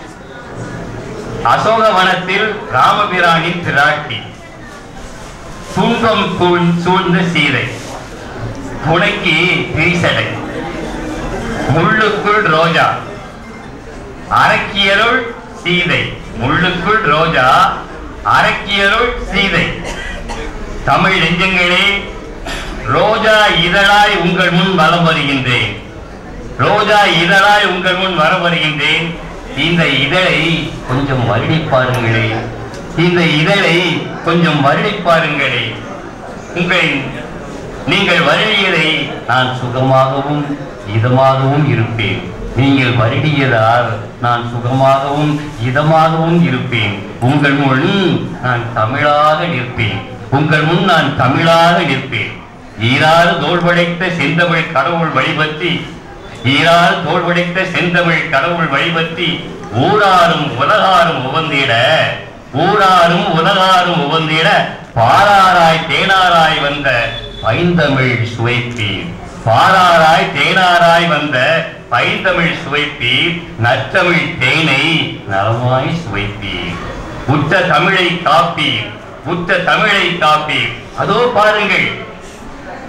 அசோகவனத்தில் ராமபிரானின் பிராட்டி துன்பம் சூழ்- சூழ்ந்த சீதை துணைக்கு திரிசடை முள்ளுக்குள் ரோஜா அரக்கியருள் சீதை முள்ளுக்குள் ரோஜா அரக்கியருள் சீதை தமிழ் நெஞ்சங்களே ரோஜா இதழாய் உங்கள் முன் வலம் வருகின்றேன் ரோஜா இதழாய் உங்கள் முன் வர வருகின்றேன் இந்த இதழை கொஞ்சம் வருடி பாருங்களே இந்த இதழை கொஞ்சம் வருடி பாருங்களே உங்கள் நீங்கள் வருடியதை நான் சுகமாகவும் இதமாகவும் இருப்பேன் நீங்கள் வருடியதால் நான் சுகமாகவும் இதமாகவும் இருப்பேன் உங்கள் முன் நான் தமிழாக நிற்பேன் உங்கள் முன் நான் தமிழாக நிற்பேன் ஈராறு தோல் படைத்த செந்தமிழ் கடவுள் வழிபற்றி ஈராறு தோல் படைத்த செந்தமிழ் கடவுள் வழிபற்றி ஊராரும் உலகாரும் உவந்திட ஊராரும் உலகாரும் உவந்திட பாராராய் தேனாராய் வந்த பைந்தமிழ் சுவைப்பீர் பாராராய் தேனாராய் வந்த பைந்தமிழ் சுவைப்பீர் நற்றமிழ் தேனை நலமாய் சுவைப்பீர் உற்ற தமிழை காப்பீர் உற்ற தமிழை காப்பீர் அதோ பாருங்கள்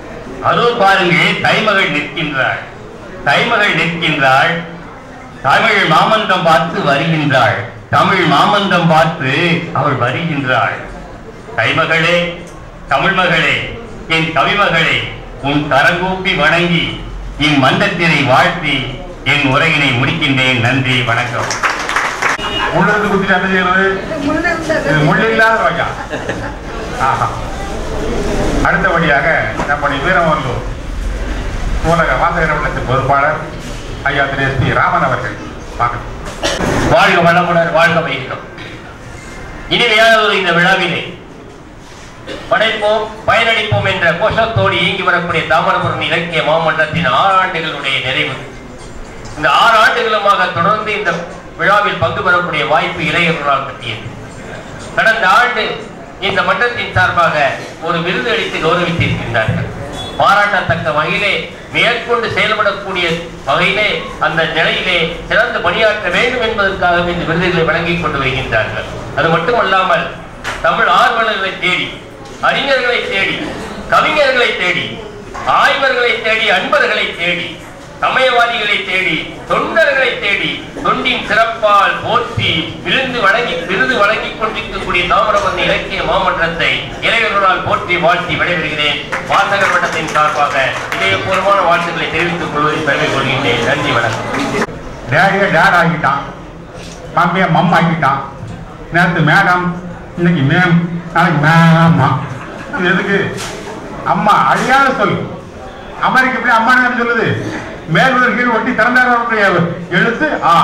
அதோ பாருங்க தைமகள் நிற்கின்றாள் தைமகள் நிற்கின்றாள் தமிழ் மாமந்தம் பார்த்து வருகின்றாள் தமிழ் மாமந்தம் பார்த்து அவள் வருகின்றாள் தைமகளே தமிழ் மகளே என் கவிமகளே உன் கரங்கூப்பி வணங்கி என் மந்தத்தினை வாழ்த்தி என் உரையினை முடிக்கின்றேன் நன்றி வணக்கம் உள்ளிருந்து குத்திட்டு என்ன செய்யறது இது முள்ளில்லாத வகை ஆஹா அடுத்தபடியாக நம்முடைய வீரவல்லூர் நூலக வாசகர் வட்டத்தின் பொறுப்பாளர் ஐயா திரு எஸ் பி ராமன் அவர்கள் வாங்க வாழ்க வளமுடன் வாழ்க வைகம் இனிமையான ஒரு இந்த விழாவிலே படைப்போம் பயனளிப்போம் என்ற கோஷத்தோடு இயங்கி வரக்கூடிய தாமிரபரணி இலக்கிய மாமன்றத்தின் ஆறு ஆண்டுகளுடைய நிறைவு இந்த ஆறு ஆண்டுகளுமாக தொடர்ந்து இந்த விழாவில் பங்கு பெறக்கூடிய வாய்ப்பு இளைஞர்களால் பற்றியது கடந்த ஆண்டு இந்த மன்றத்தின் சார்பாக ஒரு விருது அளித்து கௌரவித்திருக்கின்றார்கள் பாராட்டத்தக்க வகையிலே மேற்கொண்டு செயல்படக்கூடிய வகையிலே அந்த நிலையிலே சிறந்து பணியாற்ற வேண்டும் என்பதற்காக இந்த விருதுகளை வழங்கிக் கொண்டு வருகின்றார்கள் அது மட்டுமல்லாமல் தமிழ் ஆர்வலர்களை தேடி அறிஞர்களை தேடி கவிஞர்களை தேடி ஆய்வர்களை தேடி அன்பர்களை தேடி சமயவாதிகளை தேடி தொண்டர்களை தேடி தொண்டின் சிறப்பால் போற்றி விருந்து வழங்கி விருது வழங்கிக் கொண்டிருக்கக்கூடிய தாமிரபரணி இலக்கிய மாமன்றத்தை இளைஞர்களால் போற்றி வாழ்த்தி விடைபெறுகிறேன் வாசகர் வட்டத்தின் சார்பாக இதயபூர்வமான வாழ்த்துக்களை தெரிவித்துக் கொள்வதில் பெருமை கொள்கின்றேன் நன்றி வணக்கம் டேடியை டேட் ஆக்கிட்டான் மம்மியை மம் ஆக்கிட்டான் நேற்று மேடம் இன்னைக்கு மேம் நாளைக்கு மேமா இது எதுக்கு அம்மா அழியாத சொல் அமெரிக்க எப்படி அம்மா என்ன சொல்லுது மேல் முதல் கீழ் ஒட்டி திறந்தாருடைய எழுத்து ஆ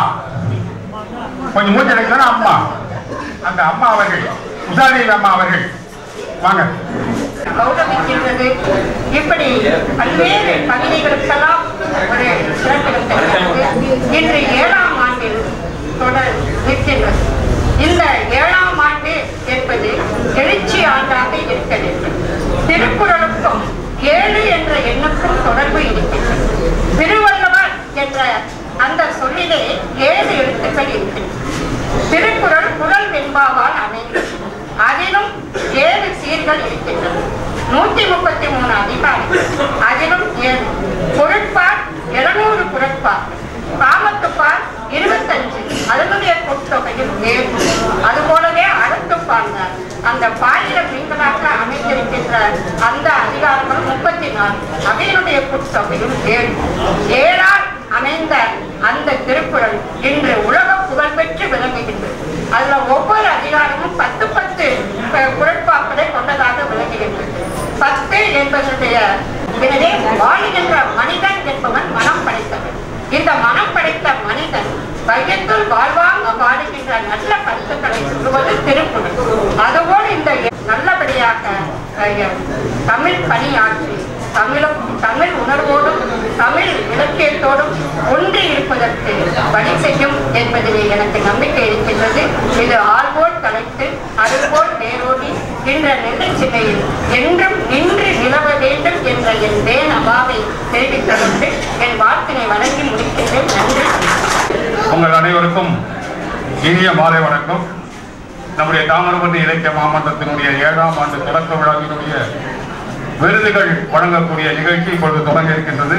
கொஞ்சம் மூச்சு அடைக்கலாம் அம்மா அந்த அம்மா அவர்கள் உஷாரியில் அம்மா அவர்கள் வாங்க கௌரவிக்கின்றது இப்படி பல்வேறு பகுதிகளுக்கெல்லாம் ஒரு சிறப்பிடம் தருகிறது இன்று ஏழாம் ஆண்டில் தொடர் நிற்கின்றது இந்த ஏழாம் ஆண்டு என்பது எழுச்சி ஆண்டாக இருக்க வேண்டும் திருக்குறளுக்கும் ஏழு என்ற எண்ணுக்கும் தொடர்பு இருக்கின்றது திருவள்ளுவர் என்ற அந்த சொல்லிலே ஏழு எழுத்துக்கள் இருக்கின்றன திருக்குறள் குரல் வெண்பாவால் அமைந்தது அதிலும் ஏழு சீர்கள் இருக்கின்றன நூத்தி முப்பத்தி மூணு அதிகாரிகள் அதிலும் ஏழு பொருட்பால் இருநூறு பொருட்பால் காமத்துப்பால் இருபத்தஞ்சு அதனுடைய பொருட்தொகையில் ஏழு அதுபோலவே அறத்துப்பால் அந்த பாயிரம் மீன்களாக அமைந்திருக்கின்ற அந்த அதிகாரங்கள் முப்பத்தி நாலு அவையினுடைய பொருட்தொகையும் ஏழு ஏழால் அமைந்த அந்த திருக்குறள் இன்று உலக புகழ்பெற்று விளங்குகின்றது அதுல ஒவ்வொரு அதிகாரமும் பத்து பத்து அஹ், குரட்பாக்களை கொண்டதாக விளங்குகின்றது பத்து என்பதனுடைய எனவே வாழுகின்ற மனிதன் என்பவன் மனம் படைத்தவன் இந்த மனம் படைத்த மனிதன் வையத்துள் வாழ்வாங்க வாழுகின்ற நல்ல கருத்துக்களை சொல்லுவது திருக்குறள் அதுபோல் இந்த நல்லபடியாக அஹ், தமிழ் பணியாற்றி தமிழும் தமிழ் உணர்வோடும் தமிழ் இலக்கியத்தோடும் ஒன்றி இருப்பதற்கு வழி செய்யும் என்பதிலே எனக்கு நம்பிக்கை இருக்கின்றது இது ஆள்போல் தலைத்து அதுபோல் வேரோடி என்ற நெல்லைச்சிலையில் என்றும் நின்று நிலவ வேண்டும் என்ற என் தேனபாவை தெரிவித்துக் கொண்டு என் வார்த்தையை வழங்கி முடிக்கின்றேன் நன்றி உங்கள் அனைவருக்கும் இனிய மாலை வணக்கம் நம்முடைய தாமிரபரணி இலக்கிய மாமன்றத்தினுடைய ஏழாம் ஆண்டு தொடக்க விழாவினுடைய விருதுகள் வழங்கக்கூடிய நிகழ்ச்சி இப்பொழுது தொடங்க இருக்கின்றது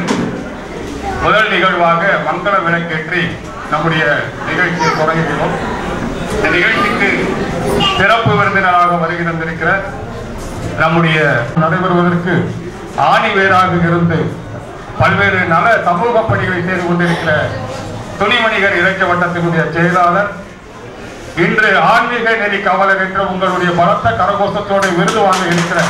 முதல் நிகழ்வாக மங்கள விளக்கேற்றி நம்முடைய நிகழ்ச்சியை தொடங்குகிறோம் இந்த நிகழ்ச்சிக்கு சிறப்பு விருந்தினராக வருகை தந்திருக்கிற நம்முடைய நடைபெறுவதற்கு ஆணி வேராக இருந்து பல்வேறு நல சமூக பணிகளை செய்து கொண்டிருக்கிற துணிமணிகர் இலக்கிய வட்டத்தினுடைய செயலாளர் இன்று ஆன்மீக நெறி கவலர் என்ற உங்களுடைய பலத்த கரகோஷத்தோடு விருது வாங்க இருக்கிற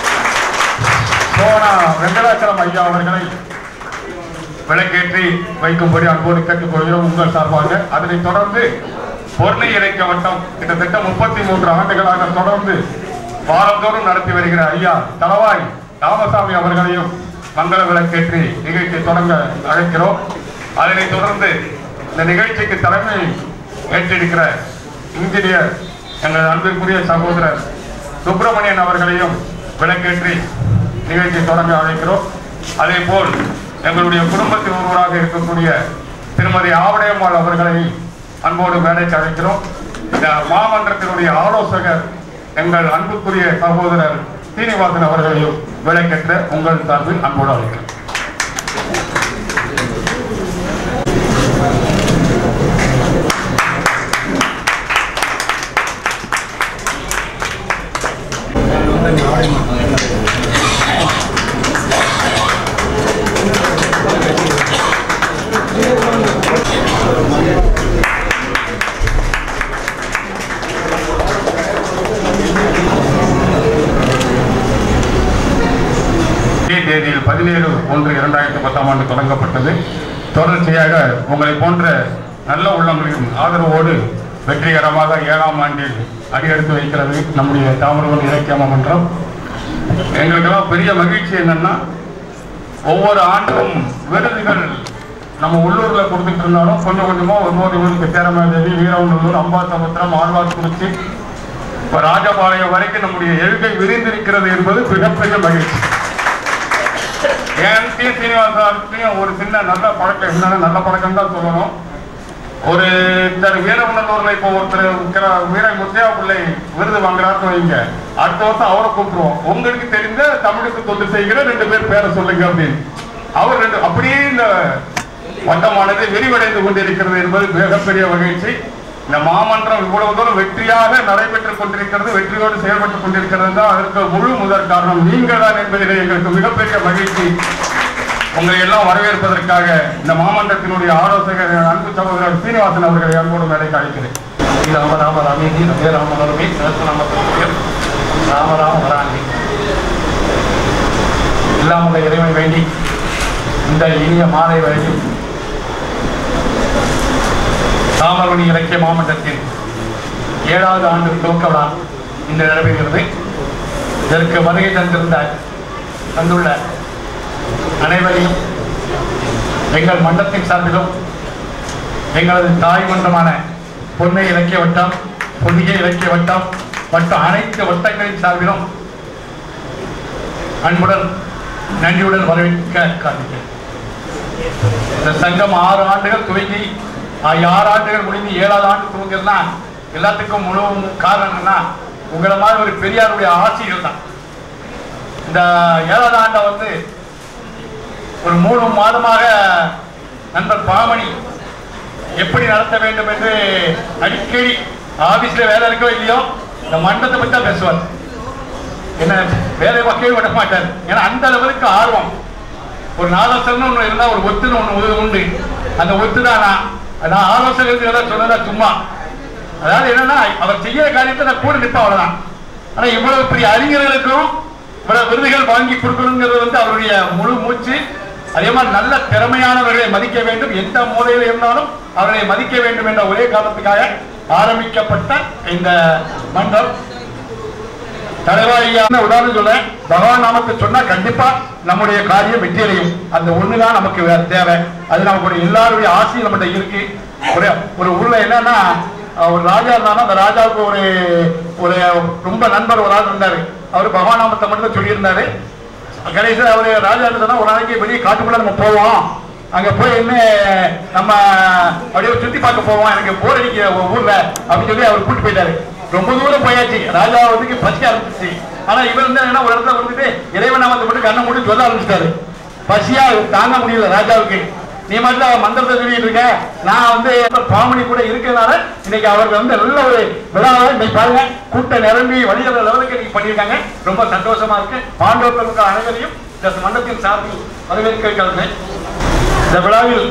சோனா வெங்கடாச்சலம் ஐயா அவர்களை விளக்கேற்றி வைக்கும்படி அன்போடு கேட்டுக்கொள்கிறோம் உங்கள் சார்பாக அதனைத் தொடர்ந்து பொருளை இலக்கிய வட்டம் கிட்டத்தட்ட முப்பத்தி மூன்று ஆண்டுகளாக தொடர்ந்து வாரந்தோறும் நடத்தி வருகிற ஐயா தளவாய் ராமசாமி அவர்களையும் மங்கள விளக்கேற்றி நிகழ்ச்சி தொடங்க அழைக்கிறோம் அதனைத் தொடர்ந்து இந்த நிகழ்ச்சிக்கு தலைமை ஏற்றிருக்கிற இன்ஜினியர் எங்கள் அன்பிற்குரிய சகோதரர் சுப்பிரமணியன் அவர்களையும் விளக்கேற்றி நிகழ்ச்சி தொடங்க அழைக்கிறோம் அதே போல் எங்களுடைய குடும்பத்தில் ஒருவராக இருக்கக்கூடிய திருமதி ஆவடையம்மாள் அவர்களை அன்போடு மேடைக்கு அழைக்கிறோம் இந்த மாமன்றத்தினுடைய ஆலோசகர் எங்கள் அன்புக்குரிய சகோதரர் சீனிவாசன் அவர்களையும் விளக்கற்ற உங்கள் சார்பில் அன்போடு அழைக்கிறேன் இதே தேதியில் பதினேழு ஒன்று இரண்டாயிரத்தி பத்தாம் ஆண்டு தொடங்கப்பட்டது தொடர்ச்சியாக உங்களை போன்ற நல்ல உள்ளங்களின் ஆதரவோடு வெற்றிகரமாக ஏழாம் ஆண்டில் அடியெடுத்து வைக்கிறது நம்முடைய தாமிரபரணி இலக்கிய மன்றம் எங்களுக்கெல்லாம் பெரிய மகிழ்ச்சி என்னன்னா ஒவ்வொரு ஆண்டும் விருதுகள் நம்ம உள்ளூர்ல கொடுத்துட்டு இருந்தாலும் கொஞ்சம் கொஞ்சமா ஒவ்வொரு ஊருக்கு சேரமாதேவி வீரவநல்லூர் அம்பாசமுத்திரம் ஆழ்வார்குறிச்சி இப்ப ராஜபாளையம் வரைக்கும் நம்முடைய எழுகை விரிந்திருக்கிறது என்பது மிகப்பெரிய மகிழ்ச்சி என் டி சீனிவாசாவுக்கும் ஒரு சின்ன நல்ல பழக்கம் என்னன்னா நல்ல பழக்கம் தான் சொல்லணும் ஒரு தர் வீரவநல்லூர்ல இப்போ ஒருத்தர் இருக்கிற வீர முத்தையா பிள்ளை விருது வாங்குறாருன்னு வைங்க அடுத்த வருஷம் அவரை கூப்பிடுவோம் உங்களுக்கு தெரிந்த தமிழுக்கு தொண்டு செய்கிற ரெண்டு பேர் பேரை சொல்லுங்க அப்படின்னு அவர் ரெண்டு அப்படியே இந்த வட்டமானது விரிவடைந்து கொண்டிருக்கிறது என்பது மிகப்பெரிய மகிழ்ச்சி இந்த மாமன்றம் இவ்வளவு தூரம் வெற்றியாக நடைபெற்றுக் கொண்டிருக்கிறது வெற்றியோடு செயல்பட்டுக் கொண்டிருக்கிறது தான் அதற்கு முழு முதற் காரணம் நீங்கள் தான் என்பதிலே எங்களுக்கு மிகப்பெரிய மகிழ்ச்சி உங்களை எல்லாம் வரவேற்பதற்காக இந்த மாமன்றத்தினுடைய ஆலோசகர் அன்பு சகோதரர் சீனிவாசன் அவர்களை அன்போடு மேடைக்கு அழைக்கிறேன் ராம ராம ராமேதி ரமே ராம ரமே சரஸ்வநாம ராம ராம வராண்டி இல்லாமல் இறைவன் வேண்டி இந்த இனிய மாலை வரையில் தாமரவணி இலக்கிய மாமன்றத்தின் ஏழாவது ஆண்டு துவக்க விழா இன்று நடைபெறுகிறது இதற்கு வருகை தந்திருந்த தந்துள்ள அனைவரையும் எங்கள் மன்றத்தின் சார்பிலும் எங்களது தாய் மன்றமான பொன்னை இலக்கிய வட்டம் பொன்னிய இலக்கிய வட்டம் மற்றும் அனைத்து வட்டங்களின் சார்பிலும் அன்புடன் நன்றியுடன் வரவேற்க காண்கிறேன் இந்த சங்கம் ஆறு ஆண்டுகள் துவங்கி ஆ- ஆறு ஆண்டுகள் முடிந்து ஏழாவது ஆண்டு துவங்குறதுனா எல்லாத்துக்கும் முழு காரணம் என்னன்னா உங்களை மாதிரி ஒரு பெரியாருடைய ஆசைகள் தான் இந்த ஏழாவது ஆண்டை வந்து ஒரு மூணு மாதமாக நண்பர் பாமணி எப்படி நடத்த வேண்டும் என்று அடிக்கடி ஆபீஸ்ல வேலை இருக்கோ இல்லையோ இந்த மண்டத்தை பத்தி தான் பேசுவார் என்ன வேலை வைக்கவே விட மாட்டார் ஏன்னா அந்த அளவுக்கு ஆர்வம் ஒரு நாலோசனை ஒண்ணு இருந்தா ஒரு ஒத்துன்னு ஒண்ணு உண்டு அந்த ஒத்து தான் நான் நான் ஆலோசகர்கள் சொன்னதா சும்மா அதாவது என்னன்னா அவர் செய்யற காரியத்தை நான் கூட நிற்பேன் அவ்வளவுதான் ஆனா இவ்வளவு பெரிய அறிஞர்களுக்கும் இவ்வளவு விருதுகள் வாங்கி கொடுக்கணுங்கிறது வந்து அவருடைய முழு மூச்சு அதே மாதிரி நல்ல திறமையானவர்களை மதிக்க வேண்டும் எந்த மூலையில் இருந்தாலும் அவர்களை மதிக்க வேண்டும் என்ற ஒரே காரணத்துக்காக ஆரம்பிக்கப்பட்ட இந்த மன்றம் தலைவாரியான உதாரணம் சொல்ல பகவான் நாமத்தை சொன்னா கண்டிப்பா நம்முடைய காரியம் வெற்றி அடையும் அந்த ஒண்ணுதான் நமக்கு வேற தேவை அது நமக்கு எல்லாருடைய ஆசையும் நம்மகிட்ட இருக்கு ஒரு ஒரு ஊர்ல என்னன்னா அஹ், ஒரு ராஜா இருந்தாலும் அந்த ராஜாவுக்கு ஒரு ஒரு ரொம்ப நண்பர் ஒரு ஆள் இருந்தாரு அவர் பகவான் நாமத்தை மட்டும் தான் சொல்லியிருந்தாரு கடைசியில் அவரு ராஜா என்ன சொன்னா ஒரு நாளைக்கு வெளியே காட்டுக்குள்ள நம்ம போவோம் அங்க போய் என்ன நம்ம அப்படியே சுத்தி பார்க்க போவோம் எனக்கு போர் அடிக்க ஊர்ல அப்படின்னு சொல்லி அவர் கூட்டு போயிட்டாரு ரொம்ப தூரம் போயாச்சு ராஜா வந்து பசிக்க ஆரம்பிச்சிச்சு ஆனா இவர் வந்து என்ன ஒரு இடத்துல வந்துட்டு இறைவன் வந்து மட்டும் கண்ணை மூடி சொல்ல ஆரம்பிச்சிட்டாரு பசியா தாங்க முடியல ராஜாவுக்கு நீ மட்டும் மந்திரத்தை சொல்லிட்டு இருக்க நான் வந்து பாமணி கூட இருக்கிறதுனால இன்னைக்கு அவருக்கு வந்து நல்ல ஒரு விழாவை இன்னைக்கு பாருங்க கூட்ட நிரம்பி வழிகிற லெவலுக்கு இன்னைக்கு பண்ணியிருக்காங்க ரொம்ப சந்தோஷமா இருக்கு பாண்டவர்களுக்கு அனைவரையும் இந்த மண்டலத்தின் சார்பில் வரவேற்கிறேன் இந்த விழாவில்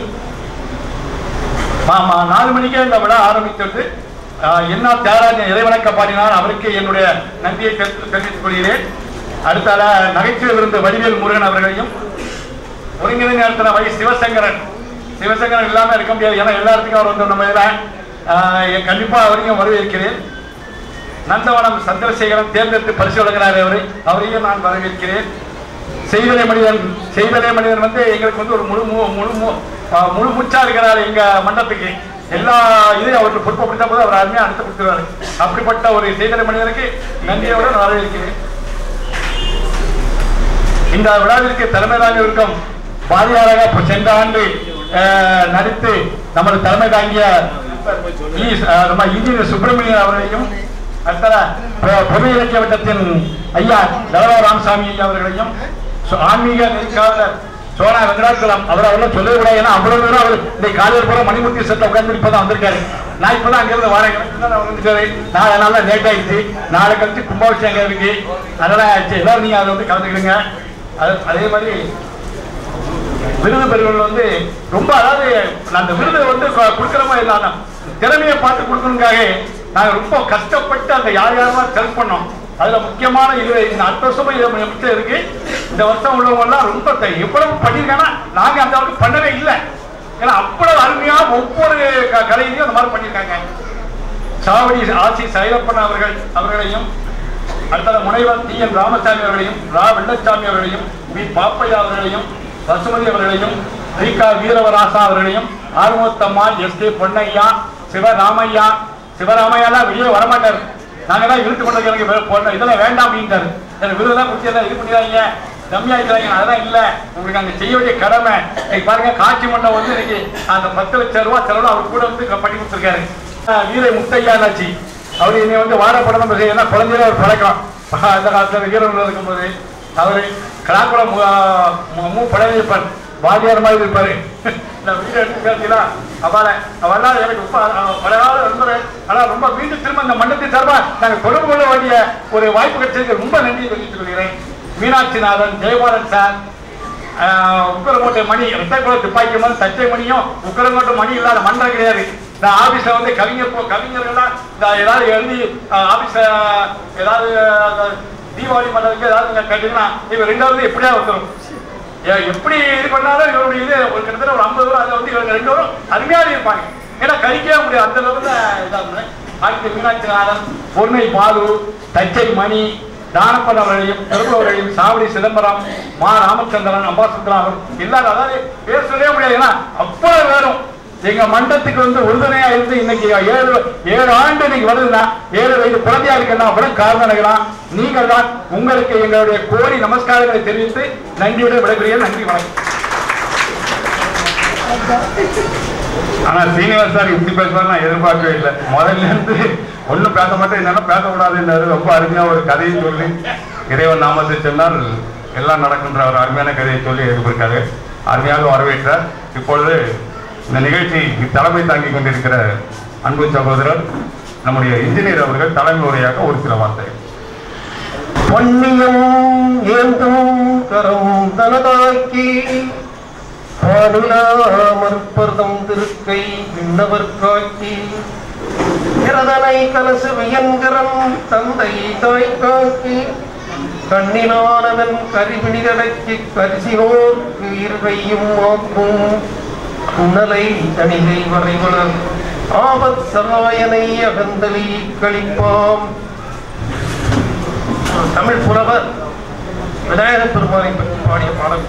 ஆமா நாலு மணிக்கே இந்த விழா ஆரம்பித்தது ஆஹ், என்ன தியாகராஜன் இறைவணக்க பாடினார் அவருக்கு என்னுடைய நன்றியை தெரிவித்து- தெரிவித்துக் கொள்கிறேன் அடுத்தால நகைச்சுவை விருந்த வடிவேல் முருகன் அவர்களையும் ஒருங்கிணைந்த நடத்தின வை சிவசங்கரன் சிவசங்கரன் இல்லாம இருக்க முடியாது ஏன்னா எல்லா இடத்துக்கும் அவர் வந்து நம்ம இதுல ஆஹ், கண்டிப்பா அவரையும் வரவேற்கிறேன் நந்தவனம் சந்திரசேகரன் தேர்ந்தெடுத்து பரிசு வழங்கினார் அவரு அவரையும் நான் வரவேற்கிறேன் செய்தலை மனிதன் செய்தலை மனிதன் வந்து எங்களுக்கு வந்து ஒரு முழு மு- முழு மு- ஆஹ் முழு மூச்சா இருக்கிறார் எங்க மண்டபத்துக்கு எல்லா இதையும் அவருக்கு பொறுப்பை கொடுத்த போது அவர் அருமையா அடுத்து கொடுத்துருவாரு அப்படிப்பட்ட ஒரு செய்தலை மனிதனுக்கு நன்றியோட நான் வரவேற்கிறேன் இந்த விழாவிற்கு தலைமை தாங்கி இருக்கும் பாதியாராக இப்ப சென்ற ஆண்டு ஆஹ், நடித்து நமது தலைமை தாங்கிய ஈ- ஆஹ், நம்ம இன்ஜினியர் சுப்பிரமணியன் அவர்களையும் அடுத்ததா பொ- பொது இலக்கிய வட்டத்தின் ஐயா தலவா ராமசாமி ஐயா அவர்களையும் சு- ஆன்மீக நெறிக்காவலர் சோனா வெங்கடாச்சலம் அவர் அவரெல்லாம் சொல்லவே கூடாது ஏன்னா அவ்வளவு தூரம் அவர் இந்த காலையில் போல மணிமூர்த்தி செட்டில் உட்கார்ந்து இப்பதான் வந்திருக்காரு நான் இப்பதான் அங்கிருந்து வரேன் எனக்கு தான் அவர் வந்துருக்காரு நாளை நாள லேட் ஆயிடுச்சு நாளை கழிச்சு கும்பாபிஷேகம் அங்க இருக்கு அதெல்லாம் ஆயிடுச்சு எல்லாரும் நீங்க அதை வந்து கலந்துக்கிடுங்க அது அதே மாதிரி விருது பெறுவர்கள் வந்து ரொம்ப அதாவது அந்த விருதை வந்து கொ- கொடுக்கிற மாதிரி இல்லாம திறமையை பார்த்து கொடுக்கணுங்காக நாங்க ரொம்ப கஷ்டப்பட்டு அந்த யார் யாரெல்லாம் செலக்ட் பண்ணோம் அதுல முக்கியமான இது இந்த அடுத்த வருஷமும் இது மிச்சம் இருக்கு இந்த வருஷம் உள்ளவங்க எல்லாம் ரொம்ப த- எவ்வளவு பண்ணிருக்காங்கன்னா நாங்க அந்த அளவுக்கு பண்ணவே இல்லை ஏன்னா அவ்வளவு அருமையா ஒவ்வொரு க- கலையிலையும் அந்த மாதிரி பண்ணியிருக்காங்க சாவடி ஆசி சைலப்பன் அவர்கள் அவர்களையும் அடுத்தது முனைவர் டி என் ராமசாமி அவர்களையும் ரா வெள்ளச்சாமி அவர்களையும் வி பாப்பையா அவர்களையும் பசுமதி அவர்களையும் டி க வீரவராசா அவர்களையும் ஆறுமுகத்தம்மாள் எஸ் கே பொன்னையா சிவராமையா சிவராமையாலாம் வெளியே வரமாட்டார் நாங்க தான் இழுத்து கொண்டு எனக்கு வே- பொண்ணு இதெல்லாம் வேண்டாம் அப்படின்ட்டாரு எனக்கு விருதெல்லாம் கொடுத்து இது பண்ணிடாதீங்க கம்மியா இருக்கிறாங்க அதெல்லாம் இல்ல உங்களுக்கு அங்க செய்ய வேண்டிய கடமை இன்னைக்கு பாருங்க காட்சி மண்டபம் வந்து இன்னைக்கு அந்த பத்து லட்சம் ரூபாய் செலவு அவர் கூட வந்து பண்ணி கொடுத்துருக்காரு அஹ் வீரை முத்தையா நாச்சி அவர் என்னை வந்து வாடப்படம் ஏன்னா குழந்தையில ஒரு பழக்கம் அந்த காலத்துல வீரர்கள் இருக்கும்போது அவரு கலாக்குளம் மூ- மூ பழனியப்பன் வாத்தியார் மாதிரி இருப்பாரு நான் வீடு எடுத்து பேசினா அவளை அவெல்லாம் எனக்கு ரொம்ப அஹ், பல நாள் இருந்தது ஆனா ரொம்ப மீண்டும் திரும்ப அந்த மண்டலத்தின் சார்பா நாங்க தொடர்பு கொள்ள வேண்டிய ஒரு வாய்ப்பு கிடைச்சதுக்கு ரொம்ப நன்றி தெரிவித்துக் கொள்கிறேன் மீனாட்சிநாதன் ஜெயபாலன் சார் ஆஹ் உக்கரங்கோட்டை மணி ரெட்டைக்குள துப்பாக்கி மணி தச்சை மணியும் உக்கரங்கோட்டை மணி இல்லாத மன்றம் கிடையாது இந்த ஆபீஸ்ல வந்து கவிஞர் போ- கவிஞர்கள்லாம் இந்த ஏதாவது எழுதி ஆபீஸ்ல ஏதாவது அஹ், தீபாவளி மண்டலத்துக்கு ஏதாவது நீங்க கட்டினா இவங்க ரெண்டாவது எப்படியா வந்துடும் ஏ- எப்படி இது பண்ணாலும் இவருடைய இது ஒரு கிட்டத்தட்ட ஒரு ஐம்பது ரூபா அதை வந்து இவங்க ரெண்டு பேரும் அருமையாக இருப்பாங்க ஏன்னா கழிக்கவே முடியாது அந்த லெவலில் இதாக ஆகிய மீனாட்சிநாதன் பொன்னை பாலு தச்சை மணி தானப்பன் அவர்களையும் திரும்ப அவர்களையும் சாவடி சிதம்பரம் மா ராமச்சந்திரன் அம்பாசுந்தரம் அவர் எல்லாரும் அதாவது பேசவே முடியாது ஏன்னா அவ்வளவு வேறும் எங்க மண்டத்துக்கு வந்து உறுதுணையா இருந்து இன்னைக்கு ஏழு ஏழு ஆண்டு இன்னைக்கு வருதுன்னா ஏழு வயது குழந்தையா இருக்குன்னா கூட காரணம் நினைக்கலாம் நீங்கள் தான் உங்களுக்கு எங்களுடைய கோடி நமஸ்காரங்களை தெரிவித்து நன்றியுடன் விடைபெறுகிறேன் நன்றி வணக்கம் ஆனா சீனிவாஸ் சார் இப்படி பேசுவார் நான் எதிர்பார்க்கவே இல்லை முதல்ல இருந்து ஒண்ணும் பேச மாட்டேன் என்னன்னா பேசக்கூடாதுன்றாரு ரொம்ப அருமையா ஒரு கதையை சொல்லி இறைவன் நாமத்தை சொன்னால் எல்லாம் நடக்கின்ற ஒரு அருமையான கதையை சொல்லி எழுப்பியிருக்காரு அருமையாக வரவேற்றார் இப்பொழுது இந்த நிகழ்ச்சி தலைமை தாங்கிக் கொண்டிருக்கிற அன்பு சகோதரர் நம்முடைய இன்ஜினியர் அவர்கள் தலைமை உரையாக ஒரு சில வார்த்தை பொன்னியம் ஏந்தும் கரம் தனதாக்கி பாடுலாமற்பர்தம் திருக்கை விண்ணவர் காக்கி பிரதனை கலசு வியங்கரம் தந்தை தாய் காக்கி கண்ணினானவன் கரிபிணிதடக்கி கரிசினோர்க்கு இருவையும் ஆக்கும் குன்னலை தணிகை வரைவளர் ஆபத் சகாயனை அகந்தலி கழிப்பாம் ஒரு தமிழ் புலவர் விநாயக பெருமானை பற்றி பாடிய பாடல்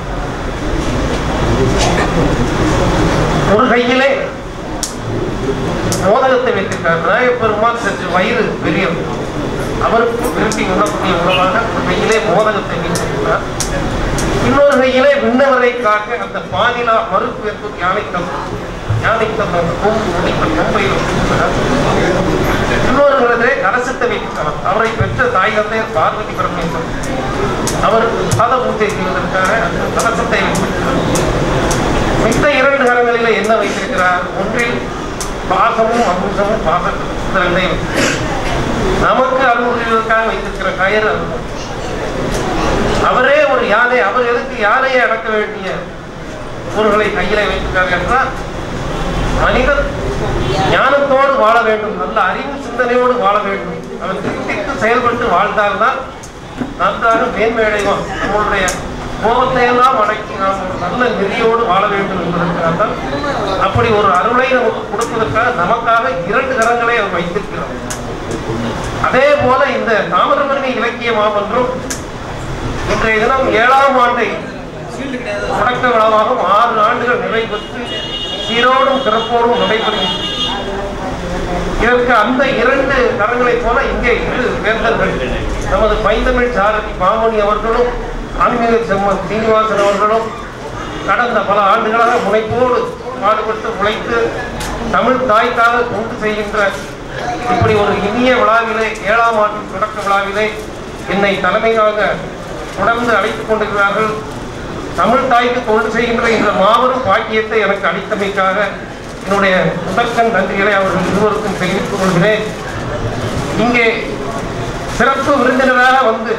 ஒரு கையிலே மோதகத்தை வைத்திருக்கார் விநாயக பெருமான் சற்று வயிறு பெரியவர் அவருக்கு விரும்பி உண்ணக்கூடிய உணவாக ஒரு கையிலே மோதகத்தை வைத்திருக்கிறார் இன்னொரு கையிலே விண்ணவரை காக்க அந்த பாதிலா மறுப்பு என்பது யானைத்தம் யானைத்தம் கொம்பு முடித்த கொம்பையில் வைத்திருக்கிறார் இன்னொரு இடத்திலே கலசத்தை வைத்திருக்கிறார் அவரை பெற்ற தாய் தந்தையர் பார்வதி பரமேஸ்வரன் அவர் பாத பூஜை செய்வதற்காக அந்த கலசத்தை வைத்திருக்கிறார் மித்த இரண்டு கரங்களிலே என்ன வைத்திருக்கிறார் ஒன்றில் பாசமும் அமுசமும் பாசமும் இந்த ரெண்டையும் வைத்திருக்கிறார். நமக்கு அருள் புரிவதற்காக வைத்திருக்கிற கயிறு அது. அவரே ஒரு யானை அவர் எதுக்கு யானையை அடக்க வேண்டிய பொருள்களை கையிலே வைத்திருக்கார் என்றால் மனிதன் ஞானத்தோடு வாழ வேண்டும் நல்ல அறிவு சிந்தனையோடு வாழ வேண்டும் அவன் திட்டித்து செயல்பட்டு வாழ்ந்தால்தான் நன்றாக மேன்மை அடைவான் நம்மளுடைய கோபத்தை எல்லாம் அடக்கி நாம் ஒரு நல்ல நெறியோடு வாழ வேண்டும் என்பதற்காக தான் அப்படி ஒரு அருளை நமக்கு கொடுப்பதற்காக நமக்காக இரண்டு கரங்களை அவர் வைத்திருக்கிறார் அதே போல இந்த தாமிரபரணி இலக்கிய மாமன்றம் இன்றைய தினம் ஏழாம் ஆண்டை தொடக்க விழாவாகவும் ஆறு ஆண்டுகள் நிறைவேற்று சீரோடும் சிறப்போடும் நடைபெறுகிறது இதற்கு அந்த இரண்டு கரங்களைப் போல இங்கே இரு வேந்தர்கள் நமது பைந்தமிழ் சாரதி பாமணி அவர்களும் ஆன்மீக செம்மன் சீனிவாசன் அவர்களும் கடந்த பல ஆண்டுகளாக முனைப்போடு பாடுபட்டு உழைத்து தமிழ் தாய்க்காக தொண்டு செய்கின்ற இப்படி ஒரு இனிய விழாவிலே ஏழாம் ஆண்டு தொடக்க விழாவிலே என்னை தலைமையாக தொடர்ந்து அழைத்துக் கொண்டிருக்கிறார்கள் தமிழ் தாய்க்கு தொண்டு செய்கின்ற இந்த மாபெரும் பாக்கியத்தை எனக்கு அளித்தமைக்காக என்னுடைய முதற்கண் நன்றிகளை அவர்கள் இருவருக்கும் தெரிவித்துக் கொள்கிறேன் இங்கே சிறப்பு விருந்தினராக வந்து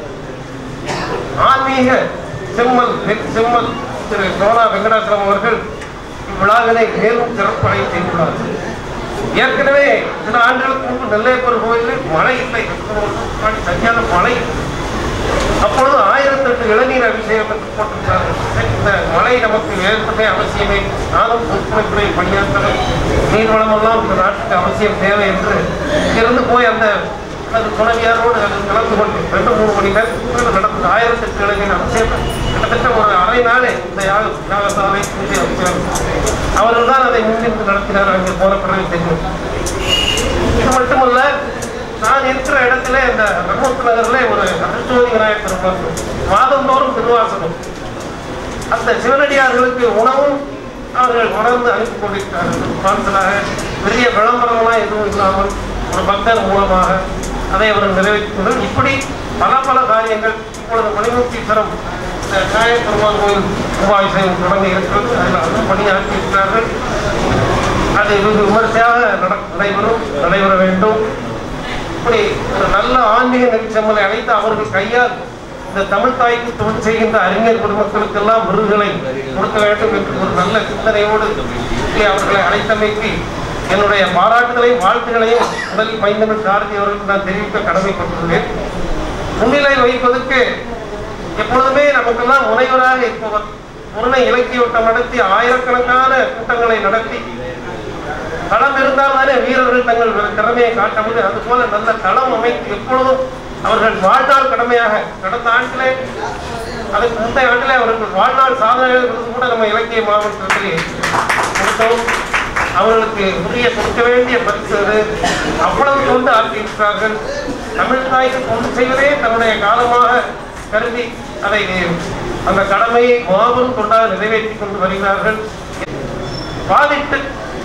ஆன்மீக செம்மல் செம்மல் திரு சோனா வெங்கடாச்சலம் அவர்கள் இவ்விழாவினை மேலும் சிறப்படை செய்துள்ளார்கள் ஏற்கனவே சில ஆண்டுகளுக்கு முன்பு நெல்லையப்பர் கோயிலில் மழை இல்லை சரியான மழை அப்பொழுது ஆயிரத்தெட்டு இளநீர் அபிஷேகம் என்று போட்டிருந்தார்கள் இந்த மழை நமக்கு ஏற்பட்ட அவசியமே நானும் பொதுத்துறை பணியாற்றவர் நீர்வளமெல்லாம் இந்த நாட்டுக்கு அவசியம் தேவை என்று இருந்து போய் அந்த அது துணைவியாரோடு அது கலந்து கொண்டு ரெண்டு மூணு மணி நேரத்துக்கு நடந்தது ஆயிரத்தெட்டு இளைஞர் அபிஷேகம் கிட்டத்தட்ட ஒரு அரை நாளே இந்த யாக யாகசாலை பூஜை அபிஷேகம் அவர்கள் தான் அதை முன்னின்று நடத்தினார் அங்கே போன பிறகு தெரியும் இது மட்டுமல்ல நான் இருக்கிற இடத்துல இந்த பிரம்மத்து நகர்ல ஒரு அருட்சோதி விநாயகர் பெருமாள் மாதந்தோறும் திருவாசகம் அந்த சிவனடியார்களுக்கு உணவும் அவர்கள் உணர்ந்து அனுப்பி கொண்டிருக்கிறார்கள் பார்சலாக பெரிய விளம்பரம்லாம் எதுவும் இல்லாமல் ஒரு பக்தர் மூலமாக அதை அவர் நிறைவேற்றினார் இப்படி பல பல காரியங்கள் இப்பொழுது மணிமுக்தீஸ்வரம் இந்த விநாயகர் பெருமாள் கோயில் கும்பாபிஷேகம் தொடங்கி இருக்கிறது அதில் அதுவும் பணியாற்றி இருக்கிறார்கள் அது வெகு விமர்சையாக நட- நடைபெறும் நடைபெற வேண்டும் இப்படி ஒரு நல்ல ஆன்மீக நெறிச்சம்மலை அழைத்து அவர்கள் கையால் இந்த தமிழ் தாய்க்கு தொழில் செய்கின்ற அறிஞர் குடும்பங்களுக்கெல்லாம் விருதுகளை கொடுக்க வேண்டும் என்று ஒரு நல்ல சிந்தனையோடு இங்கே அவர்களை அழைத்தமைக்கு என்னுடைய பாராட்டுகளையும் வாழ்த்துகளையும் முதலில் மைந்தமிழ் சாரதி அவர்களுக்கு நான் தெரிவிக்க கடமைப்பட்டுள்ளேன் முன்னிலை வகிப்பதற்கு எப்பொழுதுமே நமக்கெல்லாம் முனைவராக இருப்பவர் முருணை இலக்கிய வட்டம் நடத்தி ஆயிரக்கணக்கான கூட்டங்களை நடத்தி களம் இருந்தால் தானே வீரர்கள் தங்கள் திறமையை காட்ட முடியும் அது போல நல்ல களம் அமைத்து எப்பொழுதும் அவர்கள் வாழ்நாள் கடமையாக கடந்த ஆண்டிலே அதுக்கு முந்தைய ஆண்டிலே அவர்கள் வாழ்நாள் சாதனைகள் விருது கூட நம்ம இலக்கிய மாவட்டத்திலே கொடுத்தோம் அவர்களுக்கு உரிய கொடுக்க வேண்டிய பரிசு அது அவ்வளவு தொண்டு ஆற்றியிருக்கிறார்கள் தமிழ் தாய்க்கு தொண்டு செய்வதே தன்னுடைய காலமாக கருதி அதை அந்த கடமையை மாபெரும் தொண்டாக நிறைவேற்றி கொண்டு வருகிறார்கள் வாதிட்டு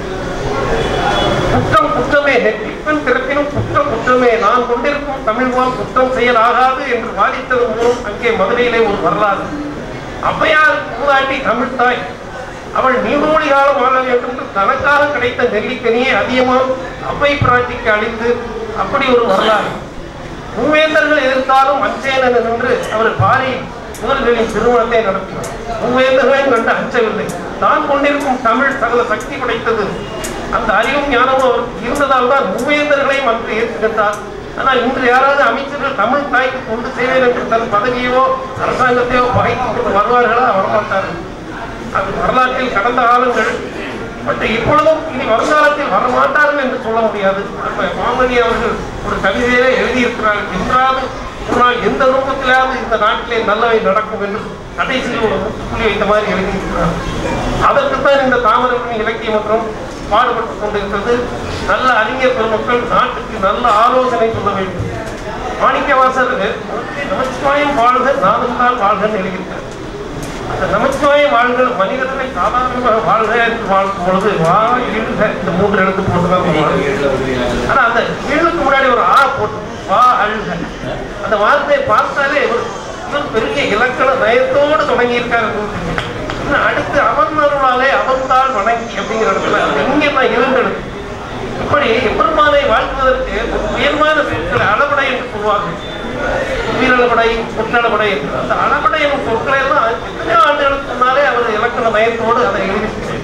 குற்றம் குற்றமே நெற்றிப்பன் பிறப்பினும் குற்றம் குற்றமே நான் கொண்டிருக்கும் தமிழ்வாம் குற்றம் செய்யலாகாது என்று வாதித்தது மூலம் அங்கே மதுரையிலே ஒரு வரலாறு ஔவையார் மூதாட்டி தமிழ் தாய் அவள் நீடோடி காலம் வாழ வேண்டும் என்று தனக்காக கிடைத்த நெல்லிக்கனியை அதிகமாக அவ்வை பிராட்டிக்கு அளித்து அப்படி ஒரு வரலாறு மூவேந்தர்கள் எதிர்த்தாலும் அஞ்சேனன் என்று அவர் பாரி முதல்களின் திருமணத்தை நடத்தினார் மூவேந்தர்களையும் கண்டு அஞ்சவில்லை தான் கொண்டிருக்கும் தமிழ் சகல சக்தி படைத்தது அந்த அறிவும் ஞானமும் அவருக்கு இருந்ததால் தான் மூவேந்தர்களையும் அன்று ஏற்றுக்கின்றார் ஆனால் இன்று யாராவது அமைச்சர்கள் தமிழ் தாய்க்கு கொண்டு செய்வேன் என்று தன் பதவியோ அரசாங்கத்தையோ பகைத்துக் கொண்டு வருவார்களா வரமாட்டார்கள் அது வரலாற்றில் கடந்த காலங்கள் பட் இப்பொழுதும் இனி வருங்காலத்தில் வரமாட்டார்கள் என்று சொல்ல முடியாது நம்ம மாமணி அவர்கள் ஒரு கவிதையிலே எழுதியிருக்கிறார்கள் என்றாவது ஒரு நாள் எந்த ரூபத்திலாவது இந்த நாட்டிலே நல்லவை நடக்கும் என்று கடைசியில் ஒரு முற்றுப்புள்ளி வைத்த மாதிரி எழுதியிருக்கிறார் அதற்குத்தான் இந்த தாமரபரணி இலக்கிய மன்றம் பாடுபட்டுக் கொண்டிருக்கிறது நல்ல அறிஞர் பெருமக்கள் நாட்டுக்கு நல்ல ஆலோசனை சொல்ல வேண்டும் மாணிக்கவாசர் நமச்சிவாயம் வாழ்க நானும் தான் வாழ்கன்னு எழுதியிருக்கிறார் அந்த நமச்சிவாய வாழ்கள் மனிதர்களை சாதாரணமாக வாழ்க என்று வாழும் பொழுது வா எழுக இந்த மூன்று எழுத்து போட்டுதான் ஆனா அந்த எழுத்துக்கு முன்னாடி ஒரு ஆ போட்டு வா அழுக அந்த வார்த்தையை பார்த்தாலே ஒரு இவர் பெரிய இலக்கண நயத்தோடு தொடங்கி இருக்காரு இன்னும் அடுத்து அவன் அருளாலே அவன்தாள் வணங்கி அப்படிங்கிற இடத்துல இங்கே தான் இருந்தெடுத்து இப்படி எம்பெருமானை வாழ்த்துவதற்கு ஒரு உயர்வான சொற்களை அளபடை என்று சொல்வாங்க உயிரிழப்படை குற்றளப்படை என்று அந்த அளபடை எனும் சொற்களை எல்லாம் எத்தனையோ ஆண்டுகளுக்கு முன்னாலே அவர் இலக்கண நயத்தோடு அதை எழுதியிருக்கிறார்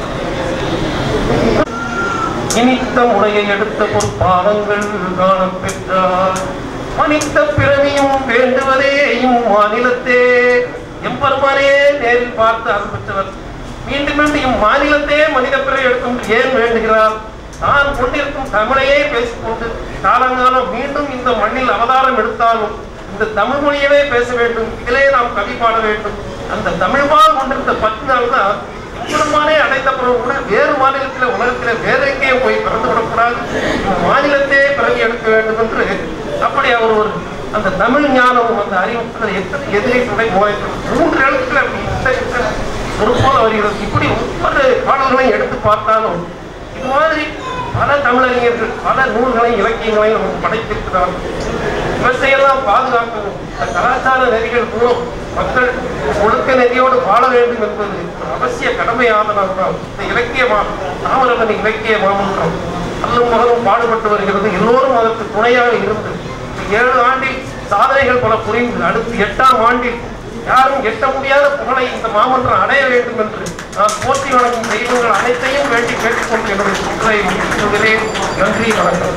இனித்த முறையை எடுத்த பொற்பாதங்கள் காணப் பெற்றார் மனித பிறவியும் வேண்டுவதேயும் மாநிலத்தே எம்பெருமானே நேரில் பார்த்து அருள் பெற்றவர் மீண்டும் மீண்டும் இம்மாநிலத்தே மனித பிறவி எடுக்கும் ஏன் வேண்டுகிறார் தான் கொண்டிருக்கும் தமிழையே பேசிக்கொண்டு காலங்காலம் மீண்டும் இந்த மண்ணில் அவதாரம் எடுத்தாலும் இந்த தமிழ் மொழியவே பேச வேண்டும் இதிலே நாம் கவி பாட வேண்டும் அந்த தமிழ்வால் கொண்டிருந்த பத்து நாள் தான் எம்பெருமானே அடைந்த பிறகு கூட வேறு மாநிலத்தில் உலகத்தில் வேற எங்கேயும் போய் பிறந்து விடக்கூடாது இந்த மாநிலத்தே பிறவி எடுக்க வேண்டும் என்று அப்படி அவர் ஒரு அந்த தமிழ் ஞானமும் அந்த அறிவு எத்தனை எதிரி துணை மூவாயிரம் மூன்று எழுத்துல அப்படி இத்த- இத்த ஒரு போல வருகிறது இப்படி ஒவ்வொரு பாடல்களையும் எடுத்து பார்த்தாலும் இது மாதிரி பல தமிழ் தமிழறிஞர்கள் பல நூல்களையும் இலக்கியங்களையும் நமக்கு படைத்திருக்கிறார்கள் இவற்றையெல்லாம் பாதுகாக்கணும் இந்த கலாச்சார நெறிகள் மூலம் மக்கள் ஒழுக்க நெறியோடு வாழ வேண்டும் என்பது ஒரு அவசிய கடமையாதனால் தான் இந்த இலக்கிய மா தாமரபரணி இலக்கிய மாமன்றம் அல்லும் மகனும் பாடுபட்டு வருகிறது எல்லோரும் அதற்கு துணையாக இருந்து இந்த ஏழு ஆண்டில் சாதனைகள் பல புரிந்து அடுத்து எட்டாம் ஆண்டில் யாரும் எட்ட முடியாத புகழை இந்த மாமன்றம் அடைய வேண்டும் என்று நான் போற்றி வழங்கும் தெய்வங்கள் அனைத்தையும் வேண்டி கேட்டுக்கொண்டு எனது சுற்றை முடித்துகிறேன் நன்றி வணக்கம்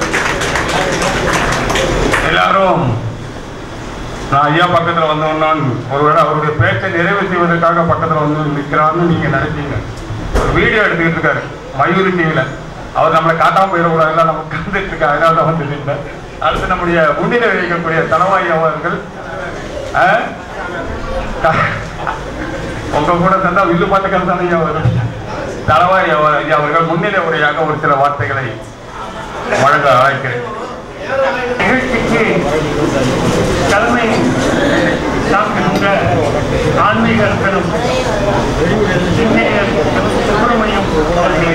எல்லாரும் நான் ஐயா பக்கத்துல வந்தோம்னான் ஒருவேளை அவருடைய பேச்சை நிறைவு செய்வதற்காக பக்கத்துல வந்து நிற்கிறான்னு நீங்க நினைச்சீங்க ஒரு வீடியோ எடுத்துக்கிட்டு இருக்காரு மயூரி டிவியில அவர் நம்மளை காட்டாம போயிடக்கூடாதுல நம்ம கந்துட்டு இருக்க அதனால தான் வந்து நின்றேன் அடுத்து நம்முடைய முன்னிலை வைக்கக்கூடிய தனவாய் அவர்கள் ஆ? க- உங்க கூட தந்தா வில்லு பாட்டு கலந்தானே ஐயா வரும் தனவாய் அவர் ஐயா அவர்கள் முன்னிலை உரையாக ஒரு சில வார்த்தைகளை வழங்க அழைக்கிறேன் நிகழ்ச்சிக்கு தலைமை தாக்குகின்ற ஆன்மீக பெரும் சின்னையர் சுப்பிரமணியம் அவர்களை